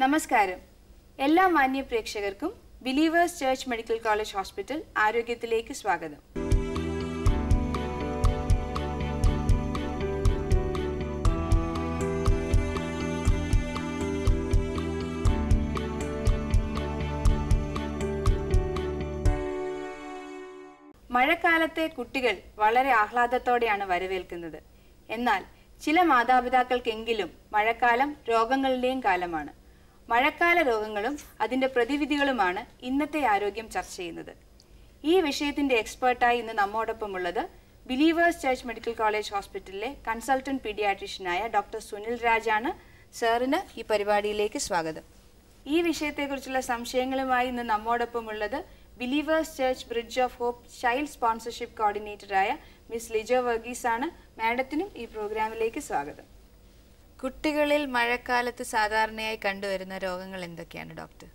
നമസ്കാരം എല്ലാ മാന്യ പ്രേക്ഷകർക്കും Believers Church Medical College Hospital ആരോഗ്യത്തിലേക്ക് സ്വാഗതം മഴക്കാലത്തെ കുട്ടികൾ വളരെ ആഹ്ലാദത്തോടെയാണ് വരവേൽക്കുന്നത് എന്നാൽ ചില മാതാപിതാക്കൾക്കെങ്കിലും മഴക്കാലം രോഗങ്ങളുടെയും കാലമാണ് മഴക്കാല രോഗങ്ങളും അതിന്റെ പ്രതിവിധികളുമാണ് ഇന്നത്തെ ആരോഗ്യം ചർച്ച ചെയ്യുന്നത് ഈ വിഷയത്തിന്റെ എക്സ്പേർട്ടായി ഇന്ന് നമ്മോടൊപ്പമുള്ളത് ബിലീവേഴ്സ് ചർച്ച് മെഡിക്കൽ കോളേജ് ഹോസ്പിറ്റലിലെ കൺസൾട്ടന്റ് പീഡിയാട്രിഷ്യനായ ഡോക്ടർ സുനിൽ രാജാണ് സാറിന് ഈ പരിപാടിയിലേക്ക് സ്വാഗതം ഈ വിഷയത്തെക്കുറിച്ചുള്ള സംശയങ്ങളുമായി ഇന്ന് നമ്മോടൊപ്പമുള്ളത് Believers Church Bridge of Hope child sponsorship കോർഡിനേറ്ററായ മിസ് ലിജോ വർഗീസ് ആണ് മാഡത്തിനും ഈ പ്രോഗ്രാമിലേക്ക് സ്വാഗതം കുട്ടികളിൽ മഴക്കാലത്ത് സാധാരണയായി കണ്ടുവരുന്ന രോഗങ്ങൾ എന്തൊക്കെയാണ് ഡോക്ടർ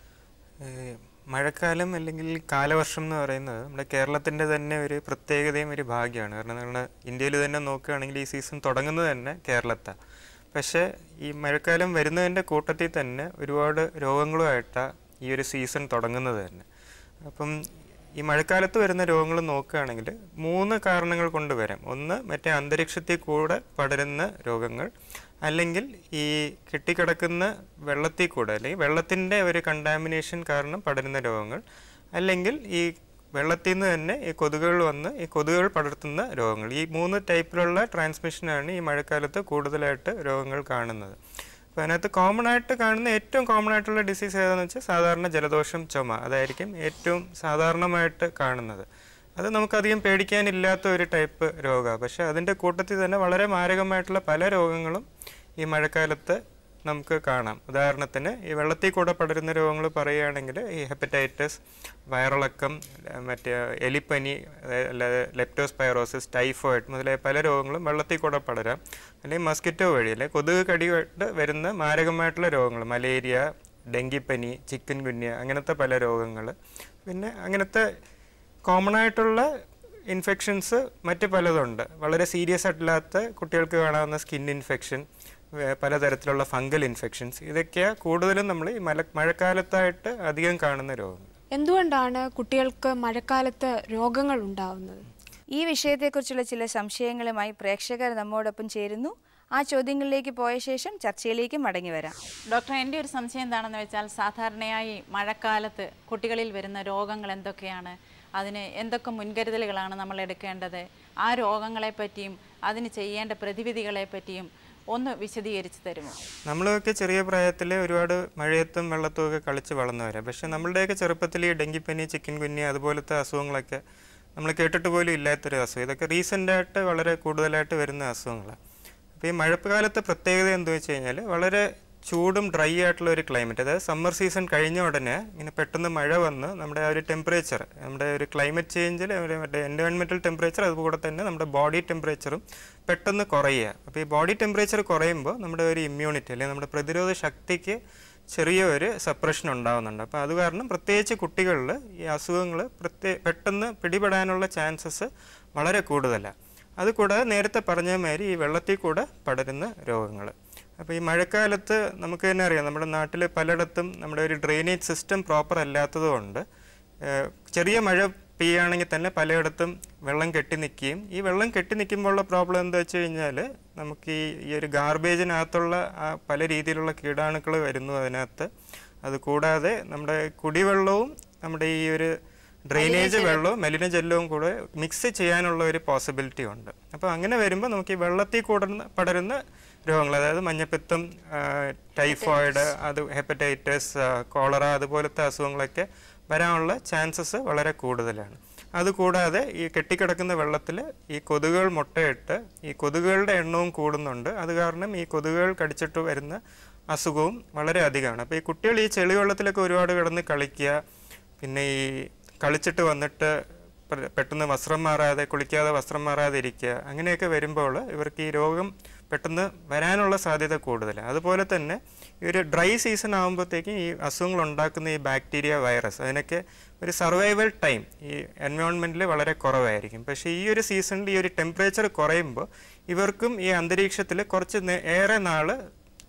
ഏഹ് മഴക്കാലം അല്ലെങ്കിൽ കാലവർഷം എന്ന് പറയുന്നത് നമ്മുടെ കേരളത്തിൻ്റെ തന്നെ ഒരു പ്രത്യേകതയും ഒരു ഭാഗ്യമാണ് കാരണം നമ്മൾ ഇന്ത്യയിൽ തന്നെ നോക്കുകയാണെങ്കിൽ ഈ സീസൺ തുടങ്ങുന്നത് തന്നെ കേരളത്താണ് പക്ഷേ ഈ മഴക്കാലം വരുന്നതിൻ്റെ കൂട്ടത്തിൽ തന്നെ ഒരുപാട് രോഗങ്ങളുമായിട്ടാണ് ഈ ഒരു സീസൺ തുടങ്ങുന്നത് തന്നെ അപ്പം ഈ മഴക്കാലത്ത് വരുന്ന രോഗങ്ങൾ നോക്കുകയാണെങ്കിൽ മൂന്ന് കാരണങ്ങൾ കൊണ്ട് വരാം ഒന്ന് മറ്റേ അന്തരീക്ഷത്തിൽ കൂടെ പടരുന്ന രോഗങ്ങൾ അല്ലെങ്കിൽ ഈ കെട്ടിക്കിടക്കുന്ന വെള്ളത്തിൽ കൂടെ അല്ലെങ്കിൽ വെള്ളത്തിൻ്റെ ഒരു കണ്ടാമിനേഷൻ കാരണം പടരുന്ന രോഗങ്ങൾ അല്ലെങ്കിൽ ഈ വെള്ളത്തിൽ നിന്ന് തന്നെ ഈ കൊതുകുകൾ വന്ന് ഈ കൊതുകുകൾ പടർത്തുന്ന രോഗങ്ങൾ ഈ മൂന്ന് ടൈപ്പിലുള്ള ട്രാൻസ്മിഷനാണ് ഈ മഴക്കാലത്ത് കൂടുതലായിട്ട് രോഗങ്ങൾ കാണുന്നത് അപ്പോൾ അതിനകത്ത് കോമൺ ആയിട്ട് കാണുന്ന ഏറ്റവും കോമൺ ആയിട്ടുള്ള ഡിസീസ് ഏതാണെന്ന് വെച്ചാൽ സാധാരണ ജലദോഷം ചുമ അതായിരിക്കും ഏറ്റവും സാധാരണമായിട്ട് കാണുന്നത് അത് നമുക്കധികം പേടിക്കാനില്ലാത്ത ഒരു ടൈപ്പ് രോഗമാണ് പക്ഷേ അതിൻ്റെ കൂട്ടത്തിൽ തന്നെ വളരെ മാരകമായിട്ടുള്ള പല രോഗങ്ങളും ഈ മഴക്കാലത്ത് നമുക്ക് കാണാം ഉദാഹരണത്തിന് ഈ വെള്ളത്തിൽ കൂടെ പടരുന്ന രോഗങ്ങൾ പറയുകയാണെങ്കിൽ ഈ ഹെപ്പറ്റൈറ്റിസ് വയറിളക്കം ഏഹ് മറ്റേ എലിപ്പനി അതായത് അല്ലാതെ ലെപ്റ്റോസ്പൈറോസിസ് ടൈഫോയിഡ് മുതലായ പല രോഗങ്ങളും വെള്ളത്തിൽ കൂടെ പടരാം അല്ലെങ്കിൽ മസ്കിറ്റോ വഴി അല്ലെങ്കിൽ കൊതുക് കടിയായിട്ട് വരുന്ന മാരകമായിട്ടുള്ള രോഗങ്ങൾ മലേറിയ ഡെങ്കിപ്പനി ചിക്കൻ ഗുന്യ അങ്ങനത്തെ പല രോഗങ്ങൾ പിന്നെ അങ്ങനത്തെ കോമൺ ആയിട്ടുള്ള ഇൻഫെക്ഷൻസ് മറ്റ് പലതുണ്ട് വളരെ സീരിയസ് ആയിട്ടില്ലാത്ത കുട്ടികൾക്ക് കാണാവുന്ന സ്കിൻ ഇൻഫെക്ഷൻ പലതരത്തിലുള്ള ഫംഗൽ ഇൻഫെക്ഷൻസ് ഇതൊക്കെയാണ് കൂടുതലും നമ്മൾ ഈ മല മഴക്കാലത്തായിട്ട് അധികം കാണുന്ന രോഗങ്ങൾ എന്തുകൊണ്ടാണ് കുട്ടികൾക്ക് മഴക്കാലത്ത് രോഗങ്ങൾ ഉണ്ടാവുന്നത് ഈ വിഷയത്തെക്കുറിച്ചുള്ള ചില സംശയങ്ങളുമായി പ്രേക്ഷകർ നമ്മോടൊപ്പം ചേരുന്നു ആ ചോദ്യങ്ങളിലേക്ക് പോയ ശേഷം ചർച്ചയിലേക്ക് മടങ്ങി വരാം ഡോക്ടർ എൻ്റെ ഒരു സംശയം എന്താണെന്ന് വെച്ചാൽ സാധാരണയായി മഴക്കാലത്ത് കുട്ടികളിൽ വരുന്ന രോഗങ്ങൾ എന്തൊക്കെയാണ് അതിന് എന്തൊക്കെ മുൻകരുതലുകളാണ് നമ്മൾ എടുക്കേണ്ടത് ആ രോഗങ്ങളെ പറ്റിയും അതിന് ചെയ്യേണ്ട പ്രതിവിധികളെ പറ്റിയും ഒന്ന് വിശദീകരിച്ച് തരുമോ നമ്മളൊക്കെ ചെറിയ പ്രായത്തിൽ ഒരുപാട് മഴയത്തും വെള്ളത്തും ഒക്കെ കളിച്ച് വളർന്നവരാണ് പക്ഷെ നമ്മളുടെയൊക്കെ ചെറുപ്പത്തിൽ ഈ ഡെങ്കിപ്പനി ചിക്കൻ കുഞ്ഞി അതുപോലത്തെ അസുഖങ്ങളൊക്കെ നമ്മൾ കേട്ടിട്ട് പോലും ഇല്ലാത്തൊരു അസുഖം ഇതൊക്കെ റീസെൻ്റായിട്ട് വളരെ കൂടുതലായിട്ട് വരുന്ന അസുഖങ്ങളാണ് അപ്പോൾ ഈ മഴക്കാലത്തെ പ്രത്യേകത എന്താ വെച്ച് കഴിഞ്ഞാൽ വളരെ ചൂടും ഡ്രൈ ആയിട്ടുള്ള ഒരു ക്ലൈമറ്റ് അതായത് സമ്മർ സീസൺ കഴിഞ്ഞ ഉടനെ ഇങ്ങനെ പെട്ടെന്ന് മഴ വന്ന് നമ്മുടെ ആ ഒരു ടെമ്പറേച്ചർ നമ്മുടെ ഒരു ക്ലൈമറ്റ് ചേഞ്ചിൽ മറ്റേ എൻവയോൺമെൻറ്റൽ ടെമ്പറേച്ചർ അതുകൂടെ തന്നെ നമ്മുടെ ബോഡി ടെമ്പറേച്ചറും പെട്ടെന്ന് കുറയുക അപ്പോൾ ഈ ബോഡി ടെമ്പറേച്ചർ കുറയുമ്പോൾ നമ്മുടെ ഒരു ഇമ്മ്യൂണിറ്റി അല്ലെങ്കിൽ നമ്മുടെ പ്രതിരോധ ശക്തിക്ക് ചെറിയ ഒരു സപ്രഷൻ ഉണ്ടാകുന്നുണ്ട് അപ്പോൾ അത് കാരണം പ്രത്യേകിച്ച് കുട്ടികളിൽ ഈ അസുഖങ്ങൾ പ്രത്യേ പെട്ടെന്ന് പിടിപെടാനുള്ള ചാൻസസ് വളരെ കൂടുതലാണ് അതുകൂടാതെ നേരത്തെ പറഞ്ഞ മാതിരി ഈ വെള്ളത്തിൽ കൂടെ പടരുന്ന രോഗങ്ങൾ അപ്പോൾ ഈ മഴക്കാലത്ത് നമുക്ക് തന്നെ അറിയാം നമ്മുടെ നാട്ടിൽ പലയിടത്തും നമ്മുടെ ഒരു ഡ്രെയിനേജ് സിസ്റ്റം പ്രോപ്പർ അല്ലാത്തതുകൊണ്ട് ഏഹ് ചെറിയ മഴ പെയ്യുകയാണെങ്കിൽ തന്നെ പലയിടത്തും വെള്ളം കെട്ടി നിൽക്കുകയും ഈ വെള്ളം കെട്ടി നിൽക്കുമ്പോഴുള്ള പ്രോബ്ലം എന്താ വെച്ച് കഴിഞ്ഞാൽ നമുക്ക് ഈ ഈ ഒരു ഗാർബേജിനകത്തുള്ള ആ പല രീതിയിലുള്ള കീടാണുക്കൾ വരുന്നു അതിനകത്ത് അത് കൂടാതെ നമ്മുടെ കുടിവെള്ളവും നമ്മുടെ ഈ ഒരു ഡ്രെയിനേജ് വെള്ളവും മലിനജലവും കൂടെ മിക്സ് ചെയ്യാനുള്ള ഒരു പോസിബിലിറ്റി ഉണ്ട് അപ്പോൾ അങ്ങനെ വരുമ്പോൾ നമുക്ക് ഈ വെള്ളത്തിൽ കൂടുന്ന പടരുന്ന രോഗങ്ങൾ അതായത് മഞ്ഞപ്പിത്തം ആ, ടൈഫോയിഡ് അത് ഹെപ്പറ്റൈറ്റിസ് കോളറ അതുപോലത്തെ അസുഖങ്ങളൊക്കെ വരാനുള്ള ചാൻസസ് വളരെ കൂടുതലാണ് അതുകൂടാതെ ഈ കെട്ടിക്കിടക്കുന്ന വെള്ളത്തിൽ ഈ കൊതുകുകൾ മുട്ടയിട്ട് ഈ കൊതുകുകളുടെ എണ്ണവും കൂടുന്നുണ്ട് അത് കാരണം ഈ കൊതുകുകൾ കടിച്ചിട്ട് വരുന്ന അസുഖവും വളരെ അധികമാണ് അപ്പോൾ ഈ കുട്ടികൾ ഈ ചെളിവെള്ളത്തിലൊക്കെ ഒരുപാട് കിടന്ന് കളിക്കുക പിന്നെ ഈ കളിച്ചിട്ട് വന്നിട്ട് പെ- പെട്ടെന്ന് വസ്ത്രം മാറാതെ കുളിക്കാതെ വസ്ത്രം മാറാതെ ഇരിക്കുക അങ്ങനെയൊക്കെ വരുമ്പോൾ ഇവർക്ക് ഈ രോഗം പെട്ടെന്ന് വരാനുള്ള സാധ്യത കൂടുതലാണ് അതുപോലെ തന്നെ ഈ ഒരു ഡ്രൈ സീസൺ ആകുമ്പോഴത്തേക്കും ഈ അസുഖങ്ങൾ ഉണ്ടാക്കുന്ന ഈ ബാക്ടീരിയ വൈറസ് അതിനൊക്കെ ഒരു സർവൈവൽ ടൈം ഈ എൻവയോൺമെൻറ്റിൽ വളരെ കുറവായിരിക്കും പക്ഷേ ഈ ഒരു സീസണിൽ ഈ ഒരു ടെമ്പറേച്ചർ കുറയുമ്പോൾ ഇവർക്കും ഈ അന്തരീക്ഷത്തിൽ കുറച്ച് നേ- ഏറെ നാൾ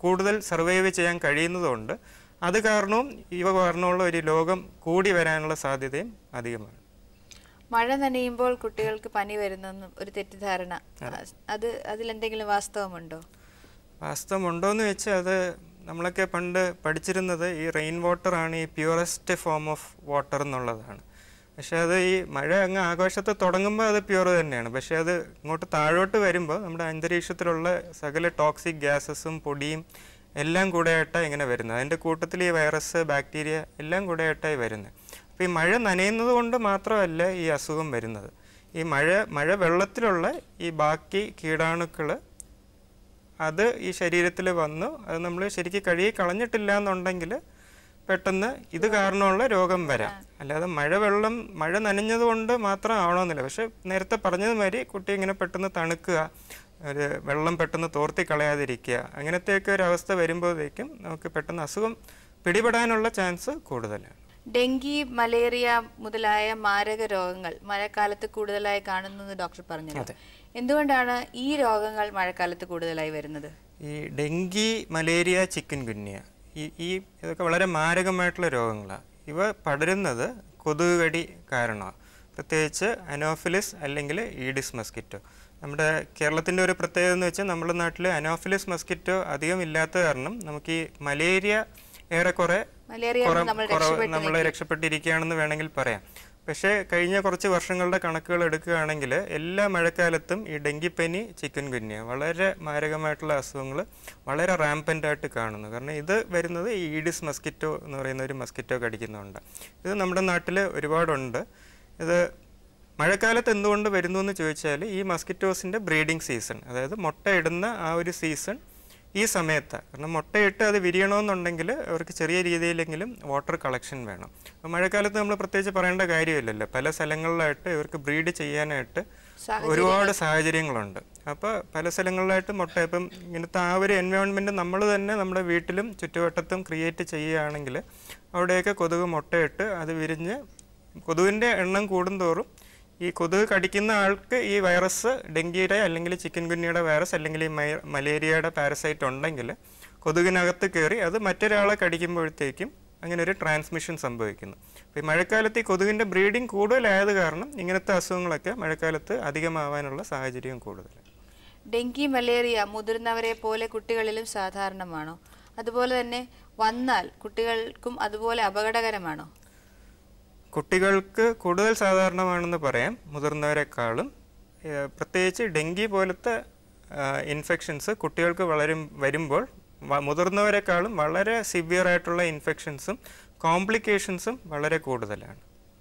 കൂടുതൽ സർവൈവ് ചെയ്യാൻ കഴിയുന്നതുകൊണ്ട് അത് കാരണവും ഇവ കാരണമുള്ള ഒരു രോഗം കൂടി വരാനുള്ള സാധ്യതയും അധികമാണ് മഴ നനയുമ്പോൾ കുട്ടികൾക്ക് പനി വരുന്നെന്നും ഒരു തെറ്റിദ്ധാരണ അത് അതിലെന്തെങ്കിലും വാസ്തവമുണ്ടോ വാസ്തവം ഉണ്ടോയെന്ന് വെച്ചാൽ അത് നമ്മളൊക്കെ പണ്ട് പഠിച്ചിരുന്നത് ഈ റെയിൻ വാട്ടർ ആണ് ഈ പ്യൂറസ്റ്റ് ഫോം ഓഫ് വാട്ടർ എന്നുള്ളതാണ് പക്ഷെ അത് ഈ മഴ അങ്ങ് ആഘോഷത്തെ തുടങ്ങുമ്പോൾ അത് പ്യൂർ തന്നെയാണ് പക്ഷെ അത് ഇങ്ങോട്ട് താഴോട്ട് വരുമ്പോൾ നമ്മുടെ അന്തരീക്ഷത്തിലുള്ള സകല ടോക്സിക് ഗ്യാസസും പൊടിയും എല്ലാം കൂടെയായിട്ടാണ് ഇങ്ങനെ വരുന്നത് അതിൻ്റെ കൂട്ടത്തിൽ ഈ വൈറസ് ബാക്ടീരിയ എല്ലാം കൂടെയായിട്ടായി വരുന്നത് അപ്പോൾ ഈ മഴ നനയുന്നത് കൊണ്ട് മാത്രമല്ല ഈ അസുഖം വരുന്നത് ഈ മഴ മഴ വെള്ളത്തിലുള്ള ഈ ബാക്കി കീടാണുക്കൾ അത് ഈ ശരീരത്തിൽ വന്നു അത് നമ്മൾ ശരിക്കും കഴുകി കളഞ്ഞിട്ടില്ല എന്നുണ്ടെങ്കിൽ പെട്ടെന്ന് ഇത് കാരണമുള്ള രോഗം വരാം അല്ലാതെ മഴവെള്ളം മഴ നനഞ്ഞത് കൊണ്ട് മാത്രം ആവണമെന്നില്ല പക്ഷെ നേരത്തെ പറഞ്ഞത് മാതിരി കുട്ടി ഇങ്ങനെ പെട്ടെന്ന് തണുക്കുക ഒരു വെള്ളം പെട്ടെന്ന് തോർത്തി കളയാതിരിക്കുക അങ്ങനത്തെയൊക്കെ ഒരു അവസ്ഥ വരുമ്പോഴത്തേക്കും നമുക്ക് പെട്ടെന്ന് അസുഖം പിടിപെടാനുള്ള ചാൻസ് കൂടുതലാണ് ഡെങ്കി മലേറിയ മുതലായ മാരക രോഗങ്ങൾ മഴക്കാലത്ത് കൂടുതലായി കാണുന്നത് ഡോക്ടർ പറഞ്ഞല്ലോ എന്തുകൊണ്ടാണ് ഈ രോഗങ്ങൾ മഴക്കാലത്ത് കൂടുതലായി വരുന്നത് ഈ ഡെങ്കി മലേറിയ ചിക്കൻ ഗുന്യ ഈ ഈ ഇതൊക്കെ വളരെ മാരകമായിട്ടുള്ള രോഗങ്ങളാണ് ഇവ പടരുന്നത് കൊതുക് കടി കാരണമാണ് പ്രത്യേകിച്ച് അനോഫിലിസ് അല്ലെങ്കിൽ ഈഡിസ് മസ്കിറ്റോ നമ്മുടെ കേരളത്തിൻ്റെ ഒരു പ്രത്യേകത എന്ന് വെച്ചാൽ നമ്മുടെ നാട്ടിൽ അനോഫിലിസ് മസ്കിറ്റോ അധികം ഇല്ലാത്ത കാരണം നമുക്ക് ഈ മലേറിയ ഏറെക്കുറെ മലേറിയ കുറ- നമ്മൾ കുറവ് നമ്മൾ രക്ഷപ്പെട്ടിരിക്കുകയാണെന്ന് വേണമെങ്കിൽ പറയാം പക്ഷേ കഴിഞ്ഞ കുറച്ച് വർഷങ്ങളുടെ കണക്കുകൾ എടുക്കുകയാണെങ്കിൽ എല്ലാ മഴക്കാലത്തും ഈ ഡെങ്കിപ്പനി ചിക്കൻ ഗുന്യ വളരെ മാരകമായിട്ടുള്ള അസുഖങ്ങൾ വളരെ റാമ്പൻ്റ് ആയിട്ട് കാണുന്നു കാരണം ഇത് വരുന്നത് ഈ ഈഡിസ് മസ്കിറ്റോ എന്ന് പറയുന്ന ഒരു മസ്കിറ്റോ കടിക്കുന്നുണ്ട് ഇത് നമ്മുടെ നാട്ടിൽ ഒരുപാടുണ്ട് ഇത് മഴക്കാലത്ത് എന്തുകൊണ്ട് വരുന്നു എന്ന് ചോദിച്ചാൽ ഈ മസ്കിറ്റോസിൻ്റെ ബ്രീഡിംഗ് സീസൺ അതായത് മുട്ടയിടുന്ന ആ ഒരു സീസൺ ഈ സമയത്താണ് കാരണം മുട്ടയിട്ട് അത് വിരിയണമെന്നുണ്ടെങ്കിൽ അവർക്ക് ചെറിയ രീതിയിലെങ്കിലും വാട്ടർ കളക്ഷൻ വേണം അപ്പോൾ മഴക്കാലത്ത് നമ്മൾ പ്രത്യേകിച്ച് പറയേണ്ട കാര്യമില്ലല്ലോ പല സ്ഥലങ്ങളിലായിട്ട് ഇവർക്ക് ബ്രീഡ് ചെയ്യാനായിട്ട് ഒരുപാട് സാഹചര്യങ്ങളുണ്ട് അപ്പോൾ പല സ്ഥലങ്ങളിലായിട്ട് മുട്ട ഇപ്പം ഇങ്ങനത്തെ ആ ഒരു എൻവയോൺമെൻറ്റ് നമ്മൾ തന്നെ നമ്മുടെ വീട്ടിലും ചുറ്റുവട്ടത്തും ക്രിയേറ്റ് ചെയ്യുകയാണെങ്കിൽ അവിടെയൊക്കെ കൊതുക് മുട്ടയിട്ട് അത് വിരിഞ്ഞ് കൊതുകിൻ്റെ എണ്ണം കൂടുന്തോറും ഈ കൊതുക് കടിക്കുന്ന ആൾക്ക് ഈ വൈറസ് ഡെങ്കിയുടെ അല്ലെങ്കിൽ ചിക്കൻ ഗുനിയുടെ വൈറസ് അല്ലെങ്കിൽ ഈ മൈ- മലേറിയയുടെ പാരസൈറ്റ് ഉണ്ടെങ്കിൽ കൊതുകിനകത്ത് കയറി അത് മറ്റൊരാളെ കടിക്കുമ്പോഴത്തേക്കും അങ്ങനെ ഒരു ട്രാൻസ്മിഷൻ സംഭവിക്കുന്നു അപ്പോൾ ഈ മഴക്കാലത്ത് ഈ കൊതുകിൻ്റെ ബ്രീഡിംഗ് കൂടുതലായത് കാരണം ഇങ്ങനത്തെ അസുഖങ്ങളൊക്കെ മഴക്കാലത്ത് അധികമാവാനുള്ള സാഹചര്യം കൂടുതലാണ് ഡെങ്കി മലേറിയ മുതിർന്നവരെ പോലെ കുട്ടികളിലും സാധാരണമാണോ അതുപോലെ തന്നെ വന്നാൽ കുട്ടികൾക്കും അതുപോലെ അപകടകരമാണോ കുട്ടികൾക്ക് കൂടുതൽ സാധാരണമാണെന്ന് പറയാം മുതിർന്നവരെക്കാളും ഏഹ് പ്രത്യേകിച്ച് ഡെങ്കി പോലത്തെ ഇൻഫെക്ഷൻസ് കുട്ടികൾക്ക് വളരും വരുമ്പോൾ വ- മുതിർന്നവരെക്കാളും വളരെ സിവിയർ ആയിട്ടുള്ള ഇൻഫെക്ഷൻസും കോംപ്ലിക്കേഷൻസും വളരെ കൂടുതലാണ്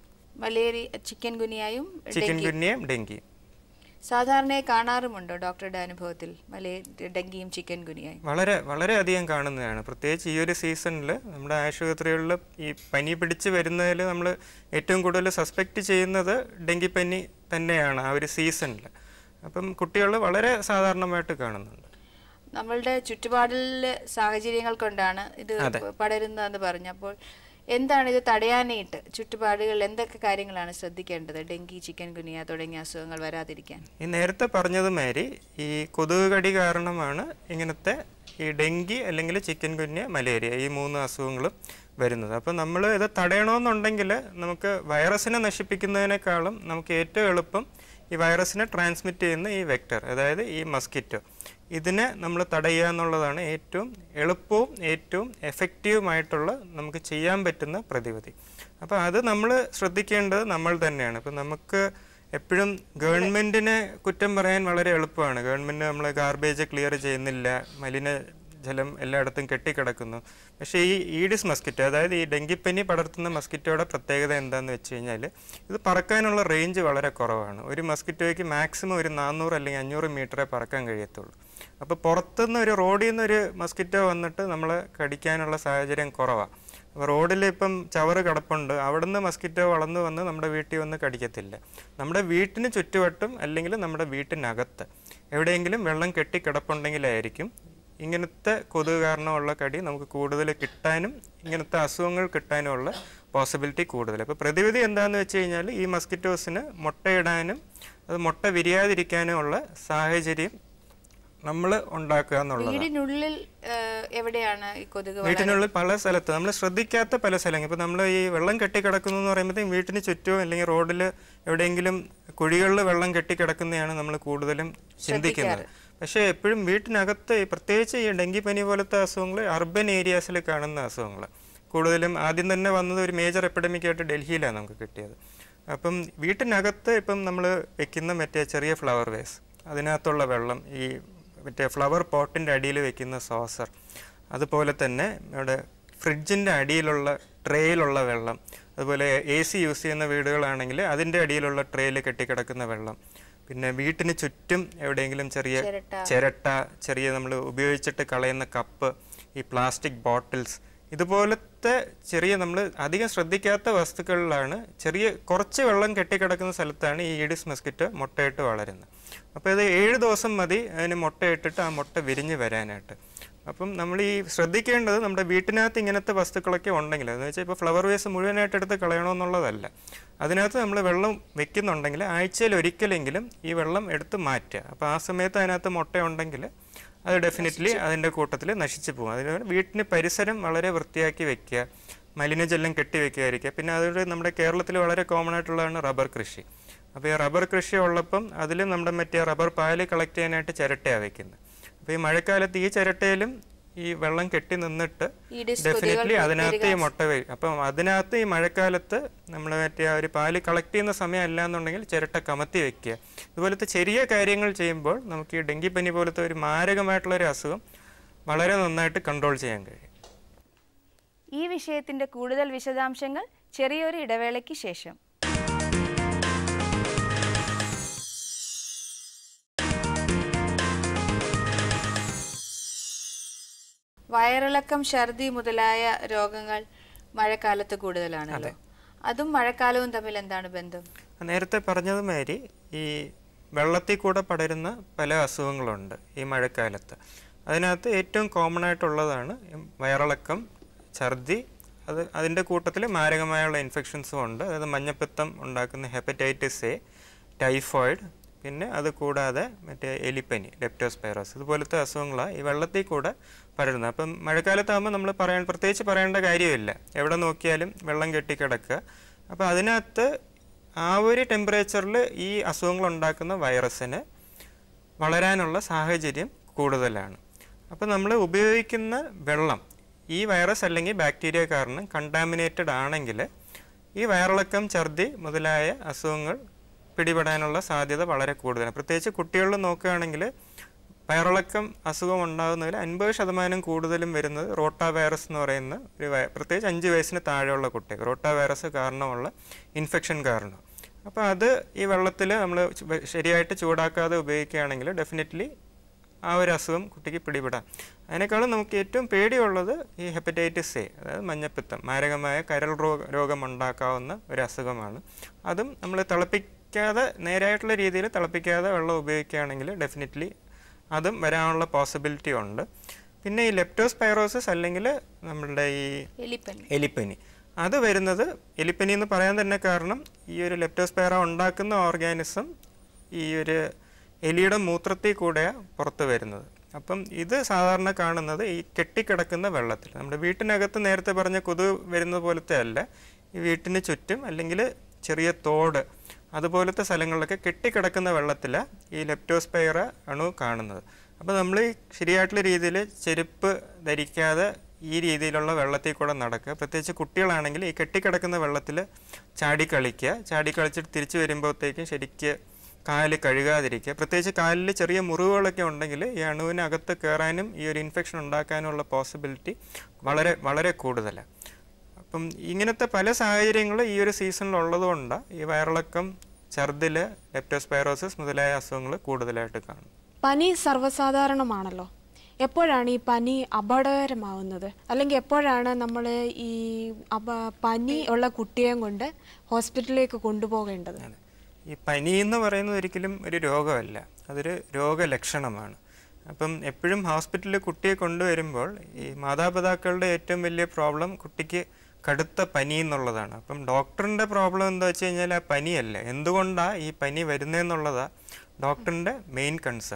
മലേറിയ ചിക്കൻ ഗുനിയായും ചിക്കൻ ഡെങ്കി ഗുന്യയും ഡെങ്കിയും സാധാരണയായി കാണാറുമുണ്ടോ ഡോക്ടറുടെ അനുഭവത്തിൽ മലേ ഡെങ്കിയും ചിക്കൻ ഗുനിയായും വളരെ വളരെ അധികം കാണുന്നതാണ് പ്രത്യേകിച്ച് ഈ ഒരു സീസണിൽ നമ്മുടെ ആശുപത്രികളിൽ ഈ പനി പിടിച്ച് വരുന്നതിൽ നമ്മൾ ഏറ്റവും കൂടുതൽ സസ്പെക്റ്റ് ചെയ്യുന്നത് ഡെങ്കിപ്പനി തന്നെയാണ് ആ ഒരു സീസണിൽ അപ്പം കുട്ടികൾ വളരെ സാധാരണമായിട്ട് കാണുന്നുണ്ട് നമ്മളുടെ ചുറ്റുപാടിലെ സാഹചര്യങ്ങൾ കൊണ്ടാണ് ഇത് പടരുന്നതെന്ന് പറഞ്ഞു അപ്പോൾ എന്താണ് ഇത് തടയാനായിട്ട് ചുറ്റുപാടുകളിൽ എന്തൊക്കെ കാര്യങ്ങളാണ് ശ്രദ്ധിക്കേണ്ടത് ഡെങ്കി ചിക്കൻ ഗുനിയ തുടങ്ങിയ അസുഖങ്ങൾ വരാതിരിക്കാൻ ഈ നേരത്തെ പറഞ്ഞതുമാതിരി ഈ കൊതുക് കടി കാരണമാണ് ഇങ്ങനത്തെ ഈ ഡെങ്കി അല്ലെങ്കിൽ ചിക്കൻ കുഞ്ഞ് മലേറിയ ഈ മൂന്ന് അസുഖങ്ങളും വരുന്നത് അപ്പോൾ നമ്മൾ ഇത് തടയണമെന്നുണ്ടെങ്കിൽ നമുക്ക് വൈറസിനെ നശിപ്പിക്കുന്നതിനേക്കാളും നമുക്ക് ഏറ്റവും എളുപ്പം ഈ വൈറസിനെ ട്രാൻസ്മിറ്റ് ചെയ്യുന്ന ഈ വെക്ടർ അതായത് ഈ മസ്കിറ്റോ ഇതിനെ നമ്മൾ തടയുക എന്നുള്ളതാണ് ഏറ്റവും എളുപ്പവും ഏറ്റവും എഫക്റ്റീവുമായിട്ടുള്ള നമുക്ക് ചെയ്യാൻ പറ്റുന്ന പ്രതിവിധി അപ്പോൾ അത് നമ്മൾ ശ്രദ്ധിക്കേണ്ടത് നമ്മൾ തന്നെയാണ് ഇപ്പോൾ നമുക്ക് എപ്പോഴും ഗവൺമെൻറ്റിനെ കുറ്റം പറയാൻ വളരെ എളുപ്പമാണ് ഗവൺമെൻറ് നമ്മൾ ഗാർബേജ് ക്ലിയർ ചെയ്യുന്നില്ല മലിന ജലം എല്ലായിടത്തും കെട്ടിക്കിടക്കുന്നു പക്ഷേ ഈ ഈഡിസ് മസ്കിറ്റോ അതായത് ഈ ഡെങ്കിപ്പനി പടർത്തുന്ന മസ്കിറ്റോയുടെ പ്രത്യേകത എന്താണെന്ന് വെച്ച് കഴിഞ്ഞാൽ ഇത് പറക്കാനുള്ള റേഞ്ച് വളരെ കുറവാണ് ഒരു മസ്കിറ്റോയ്ക്ക് മാക്സിമം ഒരു നാനൂറ് അല്ലെങ്കിൽ അഞ്ഞൂറ് മീറ്ററേ പറക്കാൻ കഴിയത്തുള്ളൂ അപ്പോൾ പുറത്തുനിന്ന് ഒരു റോഡിൽ നിന്ന് ഒരു മസ്കിറ്റോ വന്നിട്ട് നമ്മളെ കടിക്കാനുള്ള സാഹചര്യം കുറവാണ് അപ്പോൾ റോഡിൽ ഇപ്പം ചവറ് കിടപ്പുണ്ട് അവിടുന്ന് മസ്കിറ്റോ വളർന്നു വന്ന് നമ്മുടെ വീട്ടിൽ വന്ന് കടിക്കത്തില്ല നമ്മുടെ വീട്ടിന് ചുറ്റുവട്ടം അല്ലെങ്കിൽ നമ്മുടെ വീട്ടിനകത്ത് എവിടെയെങ്കിലും വെള്ളം കെട്ടി കിടപ്പുണ്ടെങ്കിലായിരിക്കും ഇങ്ങനത്തെ കൊതുക് കാരണമുള്ള കടി നമുക്ക് കൂടുതൽ കിട്ടാനും ഇങ്ങനത്തെ അസുഖങ്ങൾ കിട്ടാനുമുള്ള പോസിബിലിറ്റി കൂടുതൽ അപ്പോൾ പ്രതിവിധി എന്താണെന്ന് വെച്ച് കഴിഞ്ഞാൽ ഈ മസ്കിറ്റോസിന് മുട്ടയിടാനും അത് മുട്ട വിരിയാതിരിക്കാനും ഉള്ള സാഹചര്യം നമ്മൾ ഉണ്ടാക്കുക എന്നുള്ളതാണ് വീടിനുള്ളിൽ ആ, എവിടെയാണ് ഈ കൊതുക് വളരുന്നത്? വീട്ടിനുള്ളിൽ പല സ്ഥലത്ത് നമ്മൾ ശ്രദ്ധിക്കാത്ത പല സ്ഥലങ്ങൾ ഇപ്പം നമ്മൾ ഈ വെള്ളം കെട്ടിക്കിടക്കുന്നു എന്ന് പറയുമ്പോഴത്തേക്കും വീട്ടിന് ചുറ്റും അല്ലെങ്കിൽ റോഡിൽ എവിടെയെങ്കിലും കുഴികളിൽ വെള്ളം കെട്ടിക്കിടക്കുന്നതാണ് നമ്മൾ കൂടുതലും ചിന്തിക്കുന്നത് പക്ഷേ എപ്പോഴും വീട്ടിനകത്ത് ഈ പ്രത്യേകിച്ച് ഈ ഡെങ്കിപ്പനി പോലത്തെ അസുഖങ്ങൾ അർബൻ ഏരിയാസിൽ കാണുന്ന അസുഖങ്ങൾ കൂടുതലും ആദ്യം തന്നെ വന്നത് ഒരു മേജർ എപ്പിഡമിക് ആയിട്ട് ഡൽഹിയിലാണ് നമുക്ക് കിട്ടിയത് അപ്പം വീട്ടിനകത്ത് ഇപ്പം നമ്മൾ വെക്കുന്ന മറ്റേ ചെറിയ ഫ്ലവർ വേസ് അതിനകത്തുള്ള വെള്ളം ഈ മറ്റേ ഫ്ലവർ പോട്ടിൻ്റെ അടിയിൽ വെക്കുന്ന സോസർ അതുപോലെ തന്നെ നമ്മുടെ ഫ്രിഡ്ജിൻ്റെ അടിയിലുള്ള ട്രേയിലുള്ള വെള്ളം അതുപോലെ എ സി യൂസ് ചെയ്യുന്ന വീടുകളാണെങ്കിൽ അതിൻ്റെ അടിയിലുള്ള ട്രേയിൽ കെട്ടിക്കിടക്കുന്ന വെള്ളം പിന്നെ വീട്ടിന് ചുറ്റും എവിടെയെങ്കിലും ചെറിയ ചിരട്ട ചെറിയ നമ്മൾ ഉപയോഗിച്ചിട്ട് കളയുന്ന കപ്പ് ഈ പ്ലാസ്റ്റിക് ബോട്ടിൽസ് ഇതുപോലത്തെ ചെറിയ നമ്മൾ അധികം ശ്രദ്ധിക്കാത്ത വസ്തുക്കളിലാണ് ചെറിയ കുറച്ച് വെള്ളം കെട്ടിക്കിടക്കുന്ന സ്ഥലത്താണ് ഈ ഈഡിസ് മസ്കിറ്റ് മുട്ടയിട്ട് വളരുന്നത് അപ്പോൾ ഇത് ഏഴ് ദിവസം മതി അതിന് മുട്ടയിട്ടിട്ട് ആ മുട്ട വിരിഞ്ഞ് വരാനായിട്ട് അപ്പം നമ്മൾ ഈ ശ്രദ്ധിക്കേണ്ടത് നമ്മുടെ വീട്ടിനകത്ത് ഇങ്ങനത്തെ വസ്തുക്കളൊക്കെ ഉണ്ടെങ്കിൽ എന്ന് വെച്ചാൽ ഇപ്പോൾ ഫ്ലവർ വേസ് മുഴുവനായിട്ട് എടുത്ത് കളയണമെന്നുള്ളതല്ല അതിനകത്ത് നമ്മൾ വെള്ളം വെക്കുന്നുണ്ടെങ്കിൽ ആഴ്ചയിൽ ഒരിക്കലെങ്കിലും ഈ വെള്ളം എടുത്ത് മാറ്റുക അപ്പോൾ ആ സമയത്ത് അതിനകത്ത് മുട്ടയുണ്ടെങ്കിൽ അത് ഡെഫിനറ്റ്ലി അതിൻ്റെ കൂട്ടത്തിൽ നശിച്ചു പോകും അതിന് വീട്ടിന് പരിസരം വളരെ വൃത്തിയാക്കി വെക്കുക മലിനജലം കെട്ടി വെക്കാതിരിക്കുക പിന്നെ അതൊരു നമ്മുടെ കേരളത്തിൽ വളരെ കോമൺ ആയിട്ടുള്ളതാണ് റബ്ബർ കൃഷി അപ്പോൾ ഈ റബ്ബർ കൃഷി ഉള്ളപ്പം അതിലും നമ്മുടെ മറ്റേ റബ്ബർ പാല് കളക്ട് ചെയ്യാനായിട്ട് ചിരട്ടയാണ് വെക്കുന്നത് അപ്പോൾ ഈ മഴക്കാലത്ത് ഈ ചിരട്ടയിലും ഈ വെള്ളം കെട്ടി നിന്നിട്ട് ഈഡിസ് ഡെഫിനറ്റ്ലി അതിനകത്ത് ഈ മുട്ട വരും അപ്പം അതിനകത്ത് ഈ മഴക്കാലത്ത് നമ്മൾ മറ്റേ ആ ഒരു പാല് കളക്ട് ചെയ്യുന്ന സമയം അല്ല എന്നുണ്ടെങ്കിൽ ചിരട്ട കമത്തി വെക്കുക ഇതുപോലത്തെ ചെറിയ കാര്യങ്ങൾ ചെയ്യുമ്പോൾ നമുക്ക് ഈ ഡെങ്കിപ്പനി പോലത്തെ ഒരു മാരകമായിട്ടുള്ള ഒരു അസുഖം വളരെ നന്നായിട്ട് കൺട്രോൾ ചെയ്യാൻ കഴിയും ഈ വിഷയത്തിന്റെ കൂടുതൽ വിശദാംശങ്ങൾ ചെറിയൊരു ഇടവേളയ്ക്ക് ശേഷം വയറിളക്കം ഛർദി മുതലായ രോഗങ്ങൾ മഴക്കാലത്ത് കൂടുതലാണല്ലോ അതും മഴക്കാലവും തമ്മിൽ എന്താണ് ബന്ധം നേരത്തെ പറഞ്ഞതുമാതിരി ഈ വെള്ളത്തിൽ കൂടെ പടരുന്ന പല അസുഖങ്ങളുണ്ട് ഈ മഴക്കാലത്ത് അതിനകത്ത് ഏറ്റവും കോമൺ ആയിട്ടുള്ളതാണ് ഈ വയറിളക്കം ഛർദി അത് അതിൻ്റെ കൂട്ടത്തിൽ മാരകമായുള്ള ഇൻഫെക്ഷൻസും ഉണ്ട് അതായത് മഞ്ഞപ്പിത്തം ഉണ്ടാക്കുന്ന ഹെപ്പറ്റൈറ്റിസ് എ ടൈഫോയിഡ് പിന്നെ അത് കൂടാതെ മറ്റേ എലിപ്പനി ലെപ്റ്റോസ്പൈറോസ് ഇതുപോലത്തെ അസുഖങ്ങളാണ് ഈ വെള്ളത്തിൽ കൂടെ പടരുന്നത് അപ്പം മഴക്കാലത്താകുമ്പോൾ നമ്മൾ പറയാൻ പ്രത്യേകിച്ച് പറയേണ്ട കാര്യമില്ല എവിടെ നോക്കിയാലും വെള്ളം കെട്ടിക്കിടക്കുക അപ്പോൾ അതിനകത്ത് ആ ഒരു ടെമ്പറേച്ചറിൽ ഈ അസുഖങ്ങൾ ഉണ്ടാക്കുന്ന വൈറസിന് വളരാനുള്ള സാഹചര്യം കൂടുതലാണ് അപ്പോൾ നമ്മൾ ഉപയോഗിക്കുന്ന വെള്ളം ഈ വൈറസ് അല്ലെങ്കിൽ ബാക്ടീരിയ കാരണം കണ്ടാമിനേറ്റഡ് ആണെങ്കിൽ ഈ വയറിളക്കം ഛർദി മുതലായ അസുഖങ്ങൾ പിടിപെടാനുള്ള സാധ്യത വളരെ കൂടുതലാണ് പ്രത്യേകിച്ച് കുട്ടികളിൽ നോക്കുകയാണെങ്കിൽ വയറിളക്കം അസുഖം ഉണ്ടാകുന്നതിൽ അൻപത് ശതമാനം കൂടുതലും വരുന്നത് റോട്ടാ വൈറസ് എന്ന് പറയുന്ന ഒരു വൈ- പ്രത്യേകിച്ച് അഞ്ച് വയസ്സിന് താഴെയുള്ള കുട്ടികൾ റോട്ടാ വൈറസ് കാരണമുള്ള ഇൻഫെക്ഷൻ കാരണം അപ്പോൾ അത് ഈ വെള്ളത്തിൽ നമ്മൾ ശരിയായിട്ട് ചൂടാക്കാതെ ഉപയോഗിക്കുകയാണെങ്കിൽ ഡെഫിനറ്റ്ലി ആ ഒരു അസുഖം കുട്ടിക്ക് പിടിപെടാം അതിനേക്കാളും നമുക്ക് ഏറ്റവും പേടിയുള്ളത് ഈ ഹെപ്പറ്റൈറ്റിസ് എ അതായത് മഞ്ഞപ്പിത്തം മാരകമായ കരൾ രോഗ രോഗം ഉണ്ടാക്കാവുന്ന ഒരു അസുഖമാണ് അതും നമ്മൾ തിളപ്പിക്കാതെ നേരായിട്ടുള്ള രീതിയിൽ തിളപ്പിക്കാതെ വെള്ളം ഉപയോഗിക്കുകയാണെങ്കിൽ ഡെഫിനറ്റ്ലി അതും വരാനുള്ള പോസിബിലിറ്റി ഉണ്ട് പിന്നെ ഈ ലെപ്റ്റോസ്പൈറോസിസ് അല്ലെങ്കിൽ നമ്മളുടെ ഈ എലിപ്പനി എലിപ്പനി അത് വരുന്നത് എലിപ്പനി എന്ന് പറയാൻ തന്നെ കാരണം ഈ ഒരു ലെപ്റ്റോസ്പൈറ ഉണ്ടാക്കുന്ന ഓർഗാനിസം ഈ ഒരു എലിയുടെ മൂത്രത്തിൽ കൂടെയാണ് പുറത്ത് വരുന്നത് അപ്പം ഇത് സാധാരണ കാണുന്നത് ഈ കെട്ടിക്കിടക്കുന്ന വെള്ളത്തിൽ നമ്മുടെ വീട്ടിനകത്ത് നേരത്തെ പറഞ്ഞ കൊതു വരുന്നത് പോലത്തെ അല്ല ഈ വീട്ടിന് ചുറ്റും അല്ലെങ്കിൽ ചെറിയ തോട് അതുപോലത്തെ സ്ഥലങ്ങളിലൊക്കെ കെട്ടിക്കിടക്കുന്ന വെള്ളത്തിൽ ഈ ലെപ്റ്റോസ്പൈറ അണു കാണുന്നത് അപ്പോൾ നമ്മൾ ഈ ശരിയായിട്ടുള്ള രീതിയിൽ ചെരുപ്പ് ധരിക്കാതെ ഈ രീതിയിലുള്ള വെള്ളത്തിൽ കൂടെ നടക്കുക പ്രത്യേകിച്ച് കുട്ടികളാണെങ്കിൽ ഈ കെട്ടിക്കിടക്കുന്ന വെള്ളത്തിൽ ചാടി കളിക്കുക ചാടി കളിച്ചിട്ട് തിരിച്ചു വരുമ്പോഴത്തേക്കും ശരിക്ക് കാല് കഴുകാതിരിക്കുക പ്രത്യേകിച്ച് കാലിൽ ചെറിയ മുറിവുകളൊക്കെ ഉണ്ടെങ്കിൽ ഈ അണുവിനകത്ത് കയറാനും ഈ ഒരു ഇൻഫെക്ഷൻ ഉണ്ടാക്കാനുള്ള പോസിബിലിറ്റി വളരെ വളരെ കൂടുതലാണ് അപ്പം ഇങ്ങനത്തെ പല സാഹചര്യങ്ങളും ഈ ഒരു സീസണിൽ ഉള്ളതുകൊണ്ട് ഈ വയറിളക്കം ഛർദിൽ ലെപ്റ്റോസ്പൈറോസിസ് മുതലായ അസുഖങ്ങൾ കൂടുതലായിട്ട് കാണും പനി സർവ്വസാധാരണമാണല്ലോ എപ്പോഴാണ് ഈ പനി അപകടകരമാവുന്നത് അല്ലെങ്കിൽ എപ്പോഴാണ് നമ്മൾ ഈ അപ പനി ഉള്ള കുട്ടിയെയും കൊണ്ട് ഹോസ്പിറ്റലിലേക്ക് കൊണ്ടുപോകേണ്ടത് അതെ. ഈ പനി എന്ന് പറയുന്നത് ഒരിക്കലും ഒരു രോഗമല്ല അതൊരു രോഗലക്ഷണമാണ് അപ്പം എപ്പോഴും ഹോസ്പിറ്റലിൽ കുട്ടിയെ കൊണ്ടുവരുമ്പോൾ ഈ മാതാപിതാക്കളുടെ ഏറ്റവും വലിയ പ്രോബ്ലം കുട്ടിക്ക് കടുത്ത പനി എന്നുള്ളതാണ് അപ്പം ഡോക്ടറിൻ്റെ പ്രോബ്ലം എന്താ വെച്ച് കഴിഞ്ഞാൽ ആ പനിയല്ല എന്തുകൊണ്ടാണ് ഈ പനി വരുന്നതെന്നുള്ളതാണ് ഡോക്ടറിൻ്റെ മെയിൻ കൺസേൺ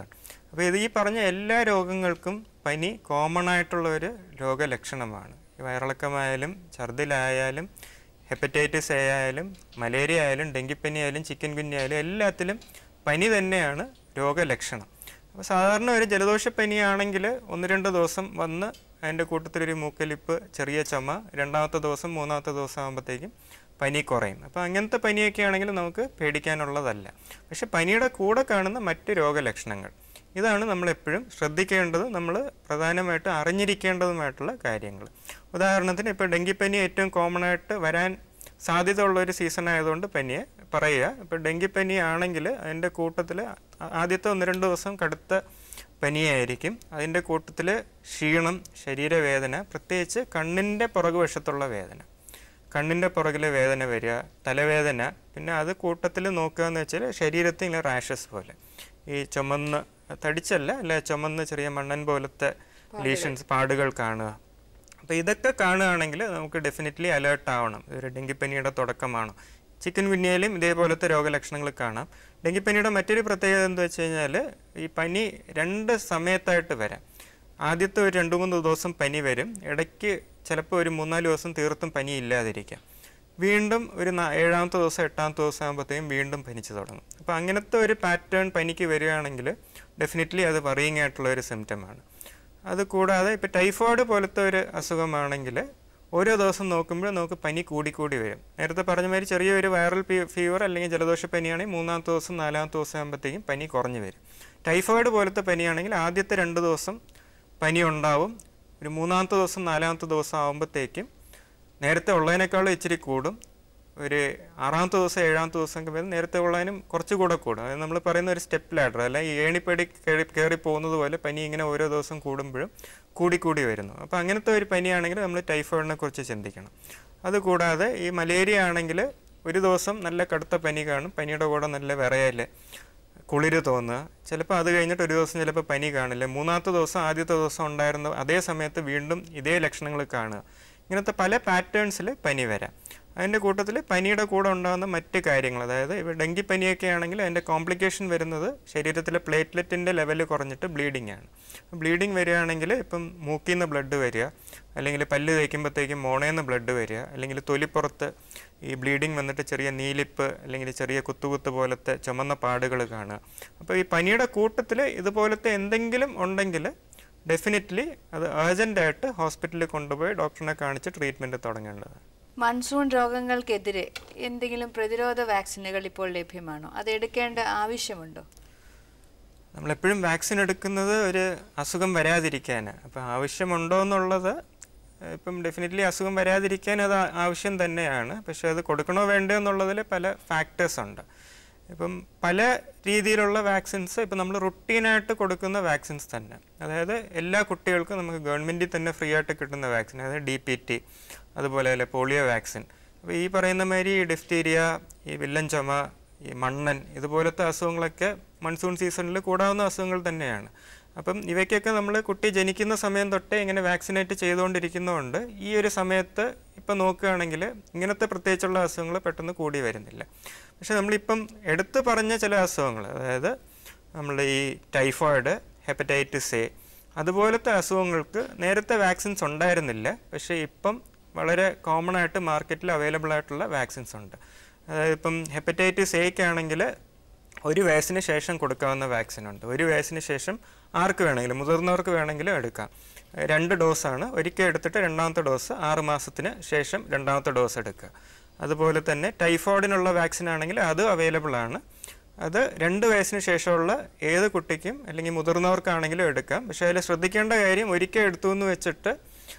അപ്പോൾ ഇത് ഈ പറഞ്ഞ എല്ലാ രോഗങ്ങൾക്കും പനി കോമൺ ആയിട്ടുള്ള ഒരു രോഗലക്ഷണമാണ് ഈ വയറിളക്കമായാലും ഛർദിലായാലും ഹെപ്പറ്റൈറ്റിസ് എ ആയാലും മലേറിയ ആയാലും ഡെങ്കിപ്പനി ആയാലും ചിക്കൻ കുഞ്ഞി ആയാലും എല്ലാത്തിലും പനി തന്നെയാണ് രോഗലക്ഷണം അപ്പോൾ സാധാരണ ഒരു ജലദോഷപ്പനിയാണെങ്കിൽ ഒന്ന് രണ്ട് ദിവസം വന്ന് അതിൻ്റെ കൂട്ടത്തിലൊരു മൂക്കലിപ്പ് ചെറിയ ചുമ രണ്ടാമത്തെ ദിവസം മൂന്നാമത്തെ ദിവസം ആകുമ്പോഴത്തേക്കും പനി കുറയും അപ്പോൾ അങ്ങനത്തെ പനിയൊക്കെ ആണെങ്കിൽ നമുക്ക് പേടിക്കാനുള്ളതല്ല പക്ഷെ പനിയുടെ കൂടെ കാണുന്ന മറ്റ് രോഗലക്ഷണങ്ങൾ ഇതാണ് നമ്മൾ എപ്പോഴും ശ്രദ്ധിക്കേണ്ടത് നമ്മൾ പ്രധാനമായിട്ട് അറിഞ്ഞിരിക്കേണ്ടതുമായിട്ടുള്ള കാര്യങ്ങൾ ഉദാഹരണത്തിന് ഇപ്പോൾ ഡെങ്കിപ്പനി ഏറ്റവും കോമൺ ആയിട്ട് വരാൻ സാധ്യത ഉള്ള ഒരു സീസൺ ആയതുകൊണ്ട് പനിയെ പറയുക ഇപ്പോൾ ഡെങ്കിപ്പനി ആണെങ്കിൽ അതിൻ്റെ കൂട്ടത്തിൽ ആദ്യത്തെ ഒന്ന് രണ്ട് ദിവസം കടുത്ത പനിയായിരിക്കും അതിൻ്റെ കൂട്ടത്തിൽ ക്ഷീണം ശരീരവേദന പ്രത്യേകിച്ച് കണ്ണിൻ്റെ പുറകുവശത്തുള്ള വേദന കണ്ണിൻ്റെ പുറകിലെ വേദന വരിക തലവേദന പിന്നെ അത് കൂട്ടത്തിൽ നോക്കുക എന്ന് വെച്ചാൽ ശരീരത്തിൽ ഇങ്ങനെ റാഷസ് പോലെ ഈ ചുമന്ന് തടിച്ചല്ല അല്ല ചുമന്ന് ചെറിയ മണ്ണൻ പോലത്തെ ലീഷൻസ് പാടുകൾ കാണുക അപ്പോൾ ഇതൊക്കെ കാണുകയാണെങ്കിൽ നമുക്ക് ഡെഫിനറ്റ്ലി അലേർട്ട് ആവണം ഇതൊരു ഡെങ്കിപ്പനിയുടെ തുടക്കമാണോ ചിക്കൻ കുഞ്ഞയിലും ഇതേപോലത്തെ രോഗലക്ഷണങ്ങൾ കാണാം ഡെങ്കിപ്പനിയുടെ മറ്റൊരു പ്രത്യേകത എന്താ വെച്ച് കഴിഞ്ഞാൽ ഈ പനി രണ്ട് സമയത്തായിട്ട് വരാം ആദ്യത്തെ ഒരു രണ്ട് മൂന്ന് ദിവസം പനി വരും ഇടയ്ക്ക് ചിലപ്പോൾ ഒരു മൂന്നാല് ദിവസം തീർത്തും പനി ഇല്ലാതിരിക്കാം വീണ്ടും ഒരു നാ- ഏഴാമത്തെ ദിവസം എട്ടാമത്തെ ദിവസം ആകുമ്പോഴത്തേക്കും വീണ്ടും പനിച്ച് തുടങ്ങും അപ്പോൾ അങ്ങനത്തെ ഒരു പാറ്റേൺ പനിക്ക് വരികയാണെങ്കിൽ ഡെഫിനറ്റ്ലി അത് വറിയിങ് ആയിട്ടുള്ള ഒരു സിംറ്റമാണ് അത് കൂടാതെ ഇപ്പോൾ ടൈഫോയിഡ് പോലത്തെ ഒരു അസുഖമാണെങ്കിൽ ഓരോ ദിവസം നോക്കുമ്പോൾ നമുക്ക് പനി കൂടിക്കൂടി വരും നേരത്തെ പറഞ്ഞ മാതിരി ചെറിയൊരു വൈറൽ ഫീവർ അല്ലെങ്കിൽ ജലദോഷപ്പനിയാണെങ്കിൽ മൂന്നാമത്തെ ദിവസം നാലാമത്തെ ദിവസം ആകുമ്പോഴത്തേക്കും പനി കുറഞ്ഞു വരും ടൈഫോയിഡ് പോലത്തെ പനിയാണെങ്കിൽ ആദ്യത്തെ രണ്ട് ദിവസം പനി ഉണ്ടാവും ഒരു മൂന്നാമത്തെ ദിവസം നാലാമത്തെ ദിവസം ആകുമ്പോഴത്തേക്കും നേരത്തെ ഉള്ളതിനേക്കാളും ഇച്ചിരി കൂടും ഒരു ആറാമത്തെ ദിവസം ഏഴാമത്തെ ദിവസം ഒക്കെ വരുമ്പോൾ നേരത്തെ ഉള്ളതിനും കുറച്ചുകൂടെ കൂടും അതായത് നമ്മൾ പറയുന്ന ഒരു സ്റ്റെപ്പ് ലാഡർ അല്ല ഈ ഏണിപ്പടി കയറി കയറി പോകുന്നത് പോലെ പനി ഇങ്ങനെ ഓരോ ദിവസം കൂടുമ്പോഴും കൂടിക്കൂടി വരുന്നു അപ്പോൾ അങ്ങനത്തെ ഒരു പനിയാണെങ്കിൽ നമ്മൾ ടൈഫോയിഡിനെ കുറിച്ച് ചിന്തിക്കണം അതുകൂടാതെ ഈ മലേറിയ ആണെങ്കിൽ ഒരു ദിവസം നല്ല കടുത്ത പനി കാണും പനിയുടെ കൂടെ നല്ല വിറയൽ കുളിര് തോന്നുക ചിലപ്പോൾ അത് കഴിഞ്ഞിട്ട് ഒരു ദിവസം ചിലപ്പോൾ പനി കാണില്ല മൂന്നാമത്തെ ദിവസം ആദ്യത്തെ ദിവസം ഉണ്ടായിരുന്ന അതേ സമയത്ത് വീണ്ടും ഇതേ ലക്ഷണങ്ങൾ കാണുക ഇങ്ങനത്തെ പല പാറ്റേൺസിൽ പനി വരാം അതിൻ്റെ കൂട്ടത്തിൽ പനിയുടെ കൂടെ ഉണ്ടാകുന്ന മറ്റ് കാര്യങ്ങൾ അതായത് ഇപ്പോൾ ഡെങ്കിപ്പനിയൊക്കെ ആണെങ്കിൽ അതിൻ്റെ കോംപ്ലിക്കേഷൻ വരുന്നത് ശരീരത്തിലെ പ്ലേറ്റ്ലെറ്റിൻ്റെ ലെവൽ കുറഞ്ഞിട്ട് ബ്ലീഡിംഗ് ആണ് ബ്ലീഡിംഗ് വരികയാണെങ്കിൽ ഇപ്പം മൂക്കിൽ നിന്ന് ബ്ലഡ് വരിക അല്ലെങ്കിൽ പല്ല് തേക്കുമ്പോഴത്തേക്കും മോണയിൽ നിന്ന് ബ്ലഡ് വരിക അല്ലെങ്കിൽ തൊലിപ്പുറത്ത് ഈ ബ്ലീഡിങ് വന്നിട്ട് ചെറിയ നീലിപ്പ് അല്ലെങ്കിൽ ചെറിയ കുത്തുകുത്ത് പോലത്തെ ചുമന്ന പാടുകൾ കാണുക അപ്പോൾ ഈ പനിയുടെ കൂട്ടത്തിൽ ഇതുപോലത്തെ എന്തെങ്കിലും ഉണ്ടെങ്കിൽ ഡെഫിനറ്റ്ലി അത് അർജൻറ്റായിട്ട് ഹോസ്പിറ്റലിൽ കൊണ്ടുപോയി ഡോക്ടറിനെ കാണിച്ച് ട്രീറ്റ്മെൻറ്റ് തുടങ്ങേണ്ടതാണ് മൺസൂൺ രോഗങ്ങൾക്കെതിരെ എന്തെങ്കിലും പ്രതിരോധ വാക്സിനുകൾ ഇപ്പോൾ ലഭ്യമാണോ അത് എടുക്കേണ്ട ആവശ്യമുണ്ടോ നമ്മളെപ്പോഴും വാക്സിൻ എടുക്കുന്നത് ഒരു അസുഖം വരാതിരിക്കാനാണ് അപ്പോൾ ആവശ്യമുണ്ടോ എന്നുള്ളത് ഏഹ്, ഇപ്പം ഡെഫിനറ്റ്ലി അസുഖം വരാതിരിക്കാൻ അത് ആ- ആവശ്യം തന്നെയാണ് പക്ഷേ അത് കൊടുക്കണോ വേണ്ടോ എന്നുള്ളതിൽ പല ഫാക്ടേഴ്സ് ഉണ്ട് ഇപ്പം പല രീതിയിലുള്ള വാക്സിൻസ് ഇപ്പം നമ്മൾ റുട്ടീനായിട്ട് കൊടുക്കുന്ന വാക്സിൻസ് തന്നെ അതായത് എല്ലാ കുട്ടികൾക്കും നമുക്ക് ഗവൺമെൻറ്റിൽ തന്നെ ഫ്രീ ആയിട്ട് കിട്ടുന്ന വാക്സിൻ അതായത് ഡി പി ടി അതുപോലെ തന്നെ പോളിയോ വാക്സിൻ അപ്പോൾ ഈ പറയുന്ന മാതിരി ഈ ഡിഫ്തീരിയ ഈ വില്ലൻ ചുമ ഈ മണ്ണൻ ഇതുപോലത്തെ അസുഖങ്ങളൊക്കെ മൺസൂൺ സീസണിൽ കൂടാവുന്ന അസുഖങ്ങൾ തന്നെയാണ് അപ്പം ഇവയ്ക്കൊക്കെ നമ്മൾ കുട്ടി ജനിക്കുന്ന സമയം തൊട്ടേ ഇങ്ങനെ വാക്സിനേറ്റ് ചെയ്തുകൊണ്ടിരിക്കുന്നതുകൊണ്ട് ഈ ഒരു സമയത്ത് ഇപ്പം നോക്കുകയാണെങ്കിൽ ഇങ്ങനത്തെ പ്രത്യേകിച്ചുള്ള അസുഖങ്ങൾ പെട്ടെന്ന് കൂടി വരുന്നില്ല പക്ഷെ നമ്മളിപ്പം എടുത്തു പറഞ്ഞ ചില അസുഖങ്ങൾ അതായത് നമ്മുടെ ഈ ടൈഫോയിഡ് ഹെപ്പറ്റൈറ്റിസ് എ അതുപോലത്തെ അസുഖങ്ങൾക്ക് നേരത്തെ വാക്സിൻസ് ഉണ്ടായിരുന്നില്ല പക്ഷേ ഇപ്പം വളരെ കോമൺ ആയിട്ട് മാർക്കറ്റിൽ അവൈലബിൾ ആയിട്ടുള്ള വാക്സിൻസ് ഉണ്ട് അതായത് ഇപ്പം ഹെപ്പറ്റൈറ്റിസ് എക്ക് ആണെങ്കിൽ ഒരു വയസ്സിന് ശേഷം കൊടുക്കാവുന്ന വാക്സിൻ ഉണ്ട് ഒരു വയസ്സിന് ശേഷം ആർക്ക് വേണമെങ്കിലും മുതിർന്നവർക്ക് വേണമെങ്കിലും എടുക്കാം രണ്ട് ഡോസാണ് ഒരിക്കൽ എടുത്തിട്ട് രണ്ടാമത്തെ ഡോസ് ആറ് മാസത്തിന് ശേഷം രണ്ടാമത്തെ ഡോസ് എടുക്കുക അതുപോലെ തന്നെ ടൈഫോയിഡിനുള്ള വാക്സിൻ ആണെങ്കിൽ അത് അവൈലബിൾ ആണ് അത് രണ്ട് വയസ്സിന് ശേഷമുള്ള ഏത് കുട്ടിക്കും അല്ലെങ്കിൽ മുതിർന്നവർക്കാണെങ്കിലും എടുക്കാം പക്ഷേ അതിൽ ശ്രദ്ധിക്കേണ്ട കാര്യം ഒരിക്കൽ എടുത്തു എന്ന് വെച്ചിട്ട്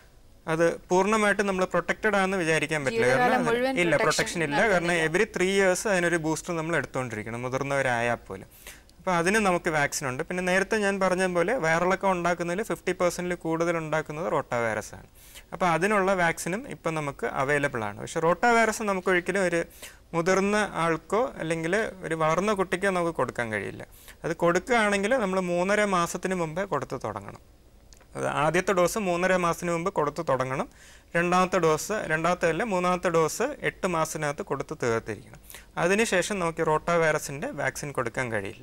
അത് പൂർണ്ണമായിട്ടും നമ്മൾ പ്രൊട്ടക്റ്റഡ് ആണെന്ന് വിചാരിക്കാൻ പറ്റില്ല ജീവിതകാലം കാരണം മുഴുവൻ അതിന് ഇല്ല protection പ്രൊട്ടക്ഷൻ ഇല്ല കാരണം എവറി ത്രീ ഇയേഴ്സ് അതിനൊരു ബൂസ്റ്റർ നമ്മൾ എടുത്തുകൊണ്ടിരിക്കണം മുതിർന്നവരായാൽ പോലും അപ്പോൾ അതിന് നമുക്ക് വാക്സിൻ ഉണ്ട് പിന്നെ നേരത്തെ ഞാൻ പറഞ്ഞ പോലെ വയറിളക്കം ഉണ്ടാക്കുന്നതിൽ ഫിഫ്റ്റി പെർസെൻറ്റിൽ കൂടുതൽ ഉണ്ടാക്കുന്നത് റോട്ടാ വൈറസ് ആണ് അപ്പോൾ അതിനുള്ള വാക്സിനും ഇപ്പം നമുക്ക് അവൈലബിൾ ആണ് പക്ഷേ റോട്ടാ വൈറസ് നമുക്ക് ഒരിക്കലും ഒരു മുതിർന്ന ആൾക്കോ അല്ലെങ്കിൽ ഒരു വളർന്ന കുട്ടിക്കോ നമുക്ക് കൊടുക്കാൻ കഴിയില്ല അത് കൊടുക്കുകയാണെങ്കിൽ നമ്മൾ മൂന്നര മാസത്തിന് മുമ്പേ കൊടുത്ത് തുടങ്ങണം അത് ആദ്യത്തെ ഡോസ് മൂന്നര മാസത്തിന് മുമ്പ് കൊടുത്തു തുടങ്ങണം രണ്ടാമത്തെ ഡോസ് രണ്ടാമത്തെ അല്ല മൂന്നാമത്തെ ഡോസ് എട്ട് മാസത്തിനകത്ത് കൊടുത്ത് തീർത്തിരിക്കണം അതിനുശേഷം നമുക്ക് റോട്ടാ വൈറസിൻ്റെ വാക്സിൻ കൊടുക്കാൻ കഴിയില്ല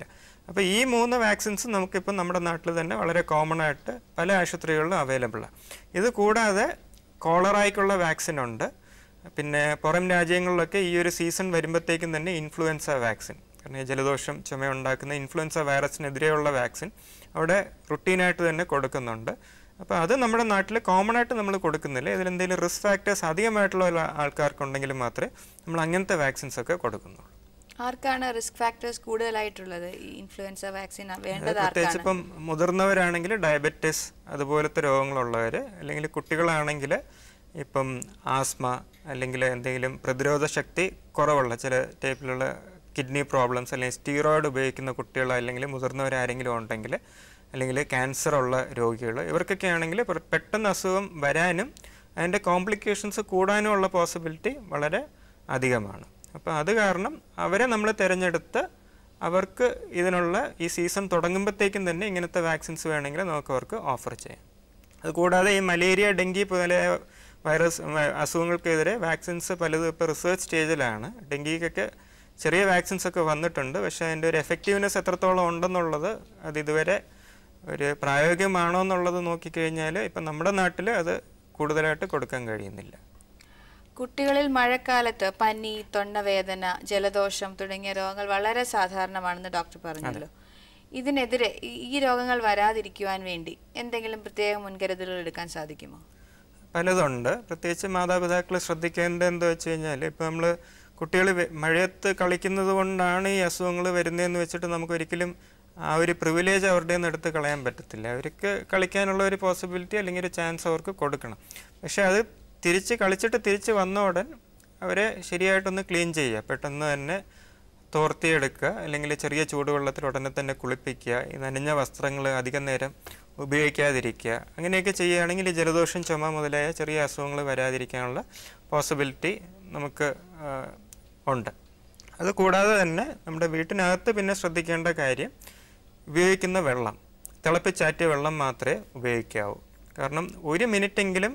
അപ്പോൾ ഈ മൂന്ന് വാക്സിൻസ് നമുക്കിപ്പോൾ നമ്മുടെ നാട്ടിൽ തന്നെ വളരെ കോമൺ ആയിട്ട് പല ആശുപത്രികളിലും അവൈലബിളാണ് ഇത് കൂടാതെ കോളറായ്ക്കുള്ള വാക്സിൻ ഉണ്ട് പിന്നെ പുറം രാജ്യങ്ങളിലൊക്കെ ഈ ഒരു സീസൺ വരുമ്പോഴത്തേക്കും തന്നെ ഇൻഫ്ലുവൻസ വാക്സിൻ കാരണം ഈ ജലദോഷം ചുമ ഉണ്ടാക്കുന്ന ഇൻഫ്ലുവൻസ വൈറസിനെതിരെയുള്ള വാക്സിൻ അവിടെ റുട്ടീനായിട്ട് തന്നെ കൊടുക്കുന്നുണ്ട് അപ്പോൾ അത് നമ്മുടെ നാട്ടിൽ കോമൺ ആയിട്ട് നമ്മൾ കൊടുക്കുന്നില്ല ഇതിലെന്തെങ്കിലും റിസ്ക് ഫാക്ടേഴ്സ് അധികമായിട്ടുള്ള ഉള്ള ആൾക്കാർക്കുണ്ടെങ്കിൽ മാത്രമേ നമ്മൾ അങ്ങനത്തെ വാക്സിൻസ് ഒക്കെ കൊടുക്കുന്നുള്ളൂ ആർക്കാണ് റിസ്ക് ഫാക്ടേഴ്സ് കൂടുതലായിട്ടുള്ളത് ഈ ഇൻഫ്ലുവൻസ വാക്സിൻ വേണ്ടത് പ്രത്യേകിച്ച് ആർക്കാണ് ഇപ്പം മുതിർന്നവരാണെങ്കിൽ ഡയബറ്റിസ് അതുപോലത്തെ രോഗങ്ങളുള്ളവർ അല്ലെങ്കിൽ കുട്ടികളാണെങ്കിൽ ഇപ്പം ആസ്മ അല്ലെങ്കിൽ എന്തെങ്കിലും പ്രതിരോധ ശക്തി കുറവുള്ള ചില ടൈപ്പിലുള്ള കിഡ്നി പ്രോബ്ലംസ് അല്ലെങ്കിൽ സ്റ്റീറോയിഡ് ഉപയോഗിക്കുന്ന കുട്ടികൾ അല്ലെങ്കിൽ മുതിർന്നവരാരെങ്കിലും ഉണ്ടെങ്കിൽ അല്ലെങ്കിൽ ക്യാൻസർ ഉള്ള രോഗികൾ ഇവർക്കൊക്കെ ആണെങ്കിൽ പെട്ടെന്ന് അസുഖം വരാനും അതിൻ്റെ കോംപ്ലിക്കേഷൻസ് കൂടാനും ഉള്ള പോസിബിലിറ്റി വളരെ അധികമാണ് അപ്പോൾ അത് കാരണം അവരെ നമ്മൾ തിരഞ്ഞെടുത്ത് അവർക്ക് ഇതിനുള്ള ഈ സീസൺ തുടങ്ങുമ്പോഴത്തേക്കും തന്നെ ഇങ്ങനത്തെ വാക്സിൻസ് വേണമെങ്കിൽ നമുക്ക് അവർക്ക് ഓഫർ ചെയ്യാം അത് കൂടാതെ ഈ മലേറിയ ഡെങ്കി പോലെ വൈറസ് വ- അസുഖങ്ങൾക്കെതിരെ വാക്സിൻസ് പലതും ഇപ്പോൾ റിസർച്ച് സ്റ്റേജിലാണ് ഡെങ്കിക്കൊക്കെ ചെറിയ വാക്സിൻസ് ഒക്കെ വന്നിട്ടുണ്ട് പക്ഷേ അതിൻ്റെ ഒരു എഫക്റ്റീവ്നെസ് എത്രത്തോളം ഉണ്ടെന്നുള്ളത് അത് ഇതുവരെ ഒരു പ്രായോഗികമാണോ എന്നുള്ളത് നോക്കിക്കഴിഞ്ഞാൽ ഇപ്പം നമ്മുടെ നാട്ടിൽ അത് കൂടുതലായിട്ട് കൊടുക്കാൻ കഴിയുന്നില്ല കുട്ടികളിൽ മഴക്കാലത്ത് പനി തൊണ്ടവേദന ജലദോഷം തുടങ്ങിയ രോഗങ്ങൾ വളരെ സാധാരണമാണെന്ന് ഡോക്ടർ പറഞ്ഞല്ലോ ഇതിനെതിരെ ഈ- ഈ രോഗങ്ങൾ വരാതിരിക്കുവാൻ വേണ്ടി എന്തെങ്കിലും പ്രത്യേക മുൻകരുതലുകൾ എടുക്കാൻ സാധിക്കുമോ പലതുണ്ട് പ്രത്യേകിച്ച് മാതാപിതാക്കൾ ശ്രദ്ധിക്കേണ്ടത് എന്താ വെച്ച് കഴിഞ്ഞാൽ ഇപ്പോൾ നമ്മൾ കുട്ടികൾ മഴയത്ത് കളിക്കുന്നത് കൊണ്ടാണ് ഈ അസുഖങ്ങൾ വരുന്നതെന്ന് വെച്ചിട്ട് നമുക്ക് ഒരിക്കലും ആ ഒരു പ്രിവിലേജ് അവരുടെ നിന്ന് എടുത്ത് കളയാൻ പറ്റത്തില്ല അവർക്ക് കളിക്കാനുള്ള ഒരു പോസിബിലിറ്റി അല്ലെങ്കിൽ ഒരു ചാൻസ് അവർക്ക് കൊടുക്കണം പക്ഷെ അത് തിരിച്ച് കളിച്ചിട്ട് തിരിച്ച് വന്ന ഉടൻ അവരെ ശരിയായിട്ടൊന്ന് ക്ലീൻ ചെയ്യുക പെട്ടെന്ന് തന്നെ തോർത്തിയെടുക്കുക അല്ലെങ്കിൽ ചെറിയ ചൂടുവെള്ളത്തിൽ ഉടനെ തന്നെ കുളിപ്പിക്കുക ഈ നനഞ്ഞ വസ്ത്രങ്ങൾ അധികം നേരം ഉപയോഗിക്കാതിരിക്കുക അങ്ങനെയൊക്കെ ചെയ്യുകയാണെങ്കിൽ ഈ ജലദോഷം ചുമ മുതലായ ചെറിയ അസുഖങ്ങൾ വരാതിരിക്കാനുള്ള പോസിബിലിറ്റി നമുക്ക് ആ, ഉണ്ട് അത് കൂടാതെ തന്നെ നമ്മുടെ വീട്ടിനകത്ത് പിന്നെ ശ്രദ്ധിക്കേണ്ട കാര്യം ഉപയോഗിക്കുന്ന വെള്ളം തിളപ്പിച്ചാറ്റിയ വെള്ളം മാത്രമേ ഉപയോഗിക്കാവൂ കാരണം ഒരു മിനിറ്റെങ്കിലും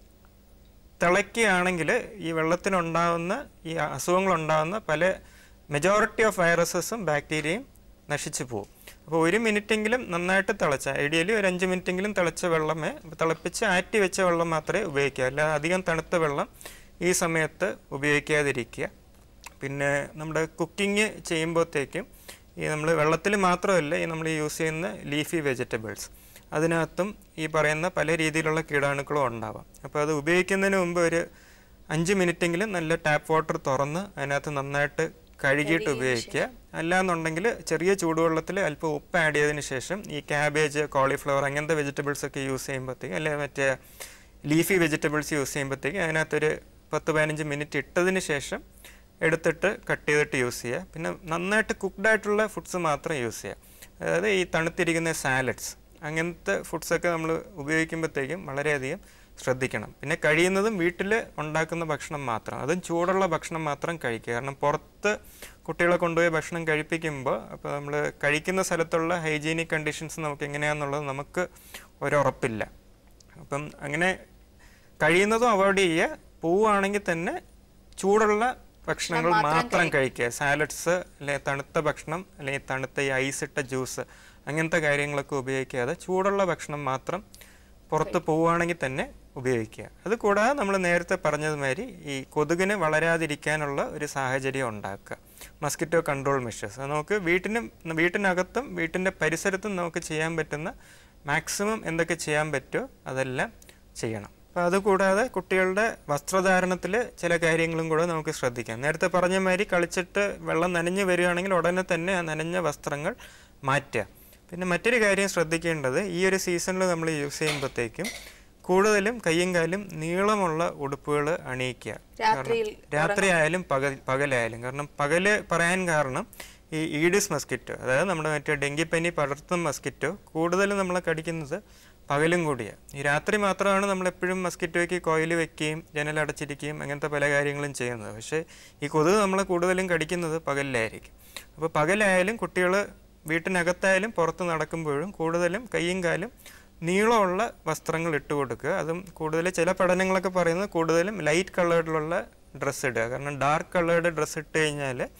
തിളയ്ക്കുകയാണെങ്കിൽ ഈ വെള്ളത്തിനുണ്ടാവുന്ന ഈ അസുഖങ്ങളുണ്ടാവുന്ന പല മെജോറിറ്റി ഓഫ് വൈറസസും ബാക്ടീരിയയും നശിച്ചു പോകും അപ്പോൾ ഒരു മിനിറ്റെങ്കിലും നന്നായിട്ട് തിളച്ച ഐഡിയലി ഒരു അഞ്ച് മിനിറ്റെങ്കിലും തിളച്ച വെള്ളമേ തിളപ്പിച്ച് ആറ്റി വെച്ച വെള്ളം മാത്രമേ ഉപയോഗിക്കാവൂ അല്ലാതെ അധികം തണുത്ത വെള്ളം ഈ സമയത്ത് ഉപയോഗിക്കാതിരിക്കുക പിന്നെ നമ്മുടെ കുക്കിംഗ് ചെയ്യുമ്പോഴത്തേക്കും ഈ നമ്മൾ വെള്ളത്തിൽ മാത്രമല്ല ഈ നമ്മൾ യൂസ് ചെയ്യുന്ന ലീഫി വെജിറ്റബിൾസ് അതിനകത്തും ഈ പറയുന്ന പല രീതിയിലുള്ള കീടാണുക്കളും ഉണ്ടാവാം അപ്പോൾ അത് ഉപയോഗിക്കുന്നതിന് മുമ്പ് ഒരു അഞ്ച് മിനിറ്റെങ്കിലും നല്ല ടാപ്പ് വാട്ടർ തുറന്ന് അതിനകത്ത് നന്നായിട്ട് കഴുകിയിട്ട് ഉപയോഗിക്കുക അല്ലാന്നുണ്ടെങ്കിൽ ചെറിയ ചൂടുവെള്ളത്തിൽ അല്പം ഉപ്പ് ആഡ് ചെയ്തതിന് ശേഷം ഈ ക്യാബേജ് കോളിഫ്ലവർ അങ്ങനത്തെ വെജിറ്റബിൾസ് ഒക്കെ യൂസ് ചെയ്യുമ്പോഴത്തേക്ക് അല്ലെങ്കിൽ മറ്റേ ലീഫി വെജിറ്റബിൾസ് യൂസ് ചെയ്യുമ്പോഴത്തേക്ക് അതിനകത്തൊരു പത്ത് പതിനഞ്ച് മിനിറ്റ് ഇട്ടതിന് ശേഷം എടുത്തിട്ട് കട്ട് ചെയ്തിട്ട് യൂസ് ചെയ്യുക പിന്നെ നന്നായിട്ട് കുക്ക്ഡ് ആയിട്ടുള്ള ഫുഡ്സ് മാത്രം യൂസ് ചെയ്യുക അതായത് ഈ തണുത്തിരിക്കുന്ന സാലഡ്സ് അങ്ങനത്തെ ഫുഡ്സൊക്കെ നമ്മൾ ഉപയോഗിക്കുമ്പോഴത്തേക്കും വളരെയധികം ശ്രദ്ധിക്കണം പിന്നെ കഴിയുന്നതും വീട്ടിൽ ഉണ്ടാക്കുന്ന ഭക്ഷണം മാത്രം അതും ചൂടുള്ള ഭക്ഷണം മാത്രം കഴിക്കുക കാരണം പുറത്ത് കുട്ടികളെ കൊണ്ടുപോയി ഭക്ഷണം കഴിപ്പിക്കുമ്പോൾ അപ്പോൾ നമ്മൾ കഴിക്കുന്ന സ്ഥലത്തുള്ള ഹൈജീനിക് കണ്ടീഷൻസ് നമുക്ക് എങ്ങനെയാണെന്നുള്ളത് നമുക്ക് ഒരുറപ്പില്ല അപ്പം അങ്ങനെ കഴിയുന്നതും അവോയ്ഡ് ചെയ്യുക പോവുകയാണെങ്കിൽ തന്നെ ചൂടുള്ള ഭക്ഷണങ്ങൾ മാത്രം കഴിക്കുക സാലഡ്സ് അല്ലെങ്കിൽ തണുത്ത ഭക്ഷണം അല്ലെങ്കിൽ തണുത്ത ഈ ഐസിട്ട ജ്യൂസ് അങ്ങനത്തെ കാര്യങ്ങളൊക്കെ ഉപയോഗിക്കാതെ ചൂടുള്ള ഭക്ഷണം മാത്രം പുറത്ത് പോവുകയാണെങ്കിൽ തന്നെ ഉപയോഗിക്കുക അത് കൂടാതെ നമ്മൾ നേരത്തെ പറഞ്ഞതുമാതിരി ഈ കൊതുകിന് വളരാതിരിക്കാനുള്ള ഒരു സാഹചര്യം ഉണ്ടാക്കുക മസ്കിറ്റോ കൺട്രോൾ മെഷേഴ്സ് അത് നമുക്ക് വീട്ടിനും വീട്ടിനകത്തും വീട്ടിൻ്റെ പരിസരത്തും നമുക്ക് ചെയ്യാൻ പറ്റുന്ന മാക്സിമം എന്തൊക്കെ ചെയ്യാൻ പറ്റുമോ അതെല്ലാം ചെയ്യണം അപ്പോൾ അതുകൂടാതെ കുട്ടികളുടെ വസ്ത്രധാരണത്തിൽ ചില കാര്യങ്ങളും കൂടെ നമുക്ക് ശ്രദ്ധിക്കാം നേരത്തെ പറഞ്ഞ മാതിരി കളിച്ചിട്ട് വെള്ളം നനഞ്ഞു വരികയാണെങ്കിൽ ഉടനെ തന്നെ ആ നനഞ്ഞ വസ്ത്രങ്ങൾ മാറ്റുക പിന്നെ മറ്റൊരു കാര്യം ശ്രദ്ധിക്കേണ്ടത് ഈ ഒരു സീസണിൽ നമ്മൾ യൂസ് ചെയ്യുമ്പോഴത്തേക്കും കൂടുതലും കയ്യും കാലും നീളമുള്ള ഉടുപ്പുകൾ അണിയിക്കുക രാത്രിയിൽ രാത്രി ആയാലും പകൽ പകലായാലും കാരണം പകല് പറയാൻ കാരണം ഈ ഈഡിസ് മസ്കിറ്റോ അതായത് നമ്മുടെ മറ്റേ ഡെങ്കിപ്പനി പടർത്തുന്ന മസ്കിറ്റോ കൂടുതലും നമ്മളെ കടിക്കുന്നത് പകലും കൂടിയാണ് ഈ രാത്രി മാത്രമാണ് നമ്മൾ എപ്പോഴും മസ്കിറ്റോയ്ക്ക് കോയിൽ വെക്കുകയും ജനലടച്ചിരിക്കുകയും അങ്ങനത്തെ പല കാര്യങ്ങളും ചെയ്യുന്നത് പക്ഷേ ഈ കൊതുക് നമ്മളെ കൂടുതലും കടിക്കുന്നത് പകലിലായിരിക്കും അപ്പോൾ പകലായാലും കുട്ടികൾ വീട്ടിനകത്തായാലും പുറത്ത് നടക്കുമ്പോഴും കൂടുതലും കയ്യും കാലും നീളമുള്ള വസ്ത്രങ്ങൾ ഇട്ട് കൊടുക്കുക അതും കൂടുതൽ ചില പഠനങ്ങളൊക്കെ പറയുന്നത് കൂടുതലും ലൈറ്റ് കളേർഡിലുള്ള ഡ്രസ്സ് ഇടുക കാരണം ഡാർക്ക് കളേർഡ് ഡ്രസ്സ് ഇട്ട് കഴിഞ്ഞാൽ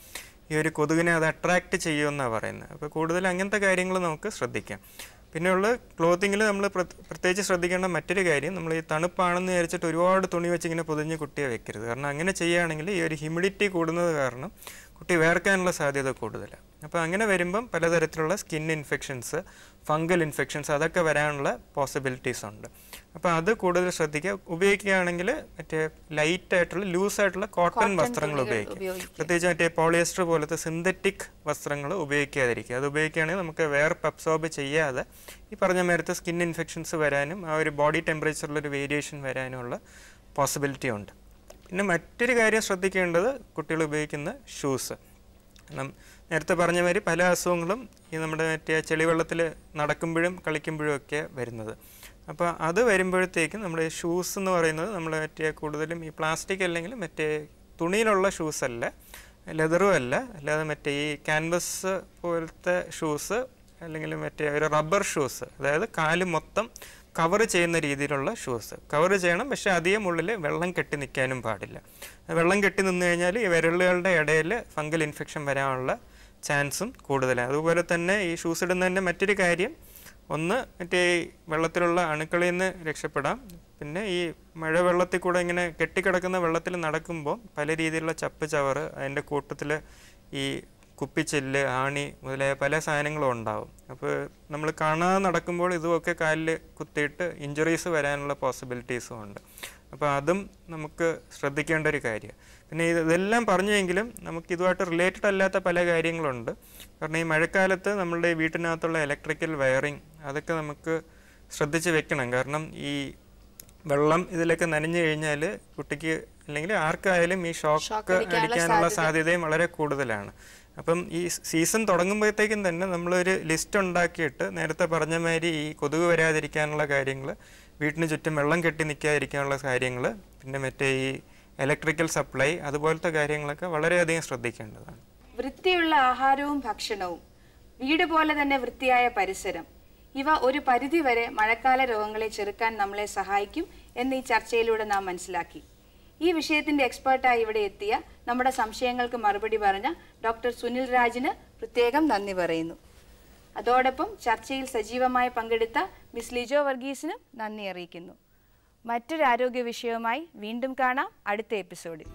ഈ ഒരു കൊതുകിനെ അത് അട്രാക്റ്റ് ചെയ്യുമെന്നാണ് പറയുന്നത് അപ്പോൾ കൂടുതൽ അങ്ങനത്തെ കാര്യങ്ങൾ നമുക്ക് ശ്രദ്ധിക്കാം പിന്നെയുള്ള ക്ലോത്തിങ്ങിൽ നമ്മൾ പ്രത്യേകിച്ച് ശ്രദ്ധിക്കേണ്ട മറ്റൊരു കാര്യം നമ്മൾ ഈ തണുപ്പാണെന്ന് വിചാരിച്ചിട്ട് ഒരുപാട് തുണി വെച്ച് ഇങ്ങനെ പൊതിഞ്ഞ് കുട്ടിയെ വെക്കരുത് കാരണം അങ്ങനെ ചെയ്യുകയാണെങ്കിൽ ഈ ഒരു ഹ്യൂമിഡിറ്റി കൂടുന്നത് കാരണം കുട്ടി വേർക്കാനുള്ള സാധ്യത കൂടുതലാണ് അപ്പോൾ അങ്ങനെ വരുമ്പം പലതരത്തിലുള്ള സ്കിൻ ഇൻഫെക്ഷൻസ് ഫംഗൽ ഇൻഫെക്ഷൻസ് അതൊക്കെ വരാനുള്ള പോസിബിലിറ്റീസ് ഉണ്ട് അപ്പോൾ അത് കൂടുതൽ ശ്രദ്ധിക്കുക ഉപയോഗിക്കുകയാണെങ്കിൽ മറ്റേ ലൈറ്റ് ആയിട്ടുള്ള ലൂസ് ആയിട്ടുള്ള കോട്ടൺ വസ്ത്രങ്ങൾ ഉപയോഗിക്കുക പ്രത്യേകിച്ച് മറ്റേ പോളിയസ്റ്റർ പോലത്തെ സിന്തറ്റിക് വസ്ത്രങ്ങൾ ഉപയോഗിക്കാതിരിക്കുക അത് ഉപയോഗിക്കുകയാണെങ്കിൽ നമുക്ക് വേർപ്പ് അബ്സോർബ് ചെയ്യാതെ ഈ പറഞ്ഞ നേരത്തെ സ്കിൻ ഇൻഫെക്ഷൻസ് വരാനും ആ ഒരു ബോഡി ടെമ്പറേച്ചറിലൊരു വേരിയേഷൻ വരാനുമുള്ള പോസിബിലിറ്റി ഉണ്ട് പിന്നെ മറ്റൊരു കാര്യം ശ്രദ്ധിക്കേണ്ടത് കുട്ടികൾ ഉപയോഗിക്കുന്ന ഷൂസ് കാരണം നേരത്തെ പറഞ്ഞ മാതിരി പല അസുഖങ്ങളും ഈ നമ്മുടെ മറ്റേ ചെളിവെള്ളത്തിൽ നടക്കുമ്പോഴും കളിക്കുമ്പോഴും ഒക്കെ വരുന്നത് അപ്പോൾ അത് വരുമ്പോഴത്തേക്കും നമ്മുടെ ഷൂസ് എന്ന് പറയുന്നത് നമ്മൾ മറ്റേ കൂടുതലും ഈ പ്ലാസ്റ്റിക് അല്ലെങ്കിൽ മറ്റേ തുണിയിലുള്ള ഷൂസ് അല്ല ലെതറും അല്ല അല്ലാതെ മറ്റേ ഈ ക്യാൻവസ് പോലത്തെ ഷൂസ് അല്ലെങ്കിൽ മറ്റേ ഒരു റബ്ബർ ഷൂസ് അതായത് കാല് മൊത്തം കവർ ചെയ്യുന്ന രീതിയിലുള്ള ഷൂസ് കവർ ചെയ്യണം പക്ഷെ അധികം ഉള്ളിൽ വെള്ളം കെട്ടി നിൽക്കാനും പാടില്ല വെള്ളം കെട്ടി നിന്ന് കഴിഞ്ഞാൽ ഈ വിരലുകളുടെ ഇടയിൽ ഫംഗൽ ഇൻഫെക്ഷൻ വരാനുള്ള ചാൻസും കൂടുതലാണ് അതുപോലെ തന്നെ ഈ ഷൂസ് ഇടുന്നതിൻ്റെ മറ്റൊരു കാര്യം ഒന്ന് മറ്റേ ഈ വെള്ളത്തിലുള്ള അണുക്കളിൽ നിന്ന് രക്ഷപ്പെടാം പിന്നെ ഈ മഴ വെള്ളത്തിൽ കൂടെ ഇങ്ങനെ കെട്ടിക്കിടക്കുന്ന വെള്ളത്തിൽ നടക്കുമ്പോൾ പല രീതിയിലുള്ള ചപ്പ് ചവറ് അതിൻ്റെ കൂട്ടത്തിൽ ഈ കുപ്പിച്ചെല്ല് ആണി മുതലായ പല സാധനങ്ങളും ഉണ്ടാവും അപ്പോൾ നമ്മൾ കാണാതെ നടക്കുമ്പോൾ ഇതുമൊക്കെ കാലിൽ കുത്തിയിട്ട് ഇഞ്ചുറീസ് വരാനുള്ള പോസിബിലിറ്റീസും ഉണ്ട് അപ്പോൾ അതും നമുക്ക് ശ്രദ്ധിക്കേണ്ട ഒരു കാര്യമാണ് പിന്നെ ഇത് ഇതെല്ലാം പറഞ്ഞെങ്കിലും നമുക്ക് ഇതുമായിട്ട് റിലേറ്റഡ് അല്ലാത്ത പല കാര്യങ്ങളുണ്ട് കാരണം ഈ മഴക്കാലത്ത് നമ്മളുടെ ഈ വീട്ടിനകത്തുള്ള ഇലക്ട്രിക്കൽ വയറിങ് അതൊക്കെ നമുക്ക് ശ്രദ്ധിച്ച് വെക്കണം കാരണം ഈ വെള്ളം ഇതിലൊക്കെ നനഞ്ഞു കഴിഞ്ഞാൽ കുട്ടിക്ക് അല്ലെങ്കിൽ ആർക്കായാലും ഈ ഷോക്ക് അടിക്കാനുള്ള സാധ്യതയും വളരെ കൂടുതലാണ് അപ്പം ഈ സീസൺ തുടങ്ങുമ്പോഴത്തേക്കും തന്നെ നമ്മളൊരു ലിസ്റ്റ് ഉണ്ടാക്കിയിട്ട് നേരത്തെ പറഞ്ഞ മാതിരി ഈ കൊതുക് വരാതിരിക്കാനുള്ള കാര്യങ്ങൾ വീട്ടിന് ചുറ്റും വെള്ളം കെട്ടി നിൽക്കാതിരിക്കാനുള്ള കാര്യങ്ങൾ പിന്നെ മറ്റേ ഈ ഇലക്ട്രിക്കൽ സപ്ലൈ അതുപോലത്തെ കാര്യങ്ങളൊക്കെ വളരെയധികം ശ്രദ്ധിക്കേണ്ടതാണ് വൃത്തിയുള്ള ആഹാരവും ഭക്ഷണവും വീട് പോലെ തന്നെ വൃത്തിയായ പരിസരം ഇവ ഒരു പരിധിവരെ മഴക്കാല രോഗങ്ങളെ ചെറുക്കാൻ നമ്മളെ സഹായിക്കും എന്ന് ഈ ചർച്ചയിലൂടെ നാം മനസ്സിലാക്കി ഈ വിഷയത്തിന്റെ എക്സ്പേർട്ടായി ഇവിടെ എത്തിയ നമ്മുടെ സംശയങ്ങൾക്ക് മറുപടി പറഞ്ഞ ഡോക്ടർ സുനിൽ രാജിന് പ്രത്യേകം നന്ദി പറയുന്നു അതോടൊപ്പം ചർച്ചയിൽ സജീവമായി പങ്കെടുത്ത മിസ് ലിജോ വർഗീസിനും നന്ദി അറിയിക്കുന്നു മറ്റൊരു ആരോഗ്യ വിഷയവുമായി വീണ്ടും കാണാം അടുത്ത എപ്പിസോഡിൽ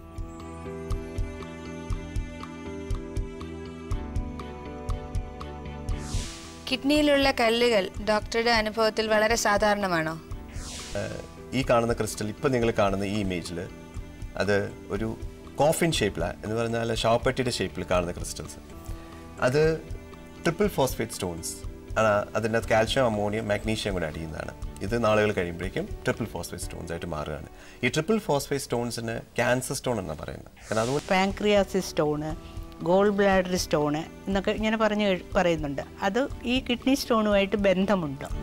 കിഡ്നിയിലുള്ള കല്ലുകൾ ഡോക്ടറുടെ അനുഭവത്തിൽ വളരെ സാധാരണമാണോ ഏഹ് ഈ കാണുന്ന ക്രിസ്റ്റൽ ഇപ്പം നിങ്ങൾ കാണുന്ന ഈ ഇമേജിൽ അത് ഒരു കോഫിൻ ഷേപ്പിലാണ് എന്ന് പറഞ്ഞാൽ ഷാപ്പട്ടിയുടെ ഷേപ്പിൽ കാണുന്ന ക്രിസ്റ്റൽസ് അത് ട്രിപ്പിൾ ഫോസ്ഫേറ്റ് സ്റ്റോൺസ് അതിൻ്റെ അകത്ത് കാൽഷ്യം അമോണിയം മാഗ്നീഷ്യം കൂടെ അടിയുന്നതാണ് ഇത് നാളുകൾ കഴിയുമ്പോഴേക്കും ട്രിപ്പിൾ ഫോസ്ഫേറ്റ് സ്റ്റോൺസ് ആയിട്ട് മാറുകയാണ് ഈ ട്രിപ്പിൾ ഫോസ്ഫേറ്റ് സ്റ്റോൺസിന് ക്യാൻസർ സ്റ്റോൺ എന്നാണ് പറയുന്നത് കാരണം അതുകൊണ്ട് പാൻക്രിയാസിസ് സ്റ്റോണ് ഗോൾ ബ്ലാഡർ സ്റ്റോണ് എന്നൊക്കെ ഇങ്ങനെ പറഞ്ഞ് കഴി- പറയുന്നുണ്ട് അത് ഈ കിഡ്നി സ്റ്റോണുമായിട്ട് ബന്ധമുണ്ടോ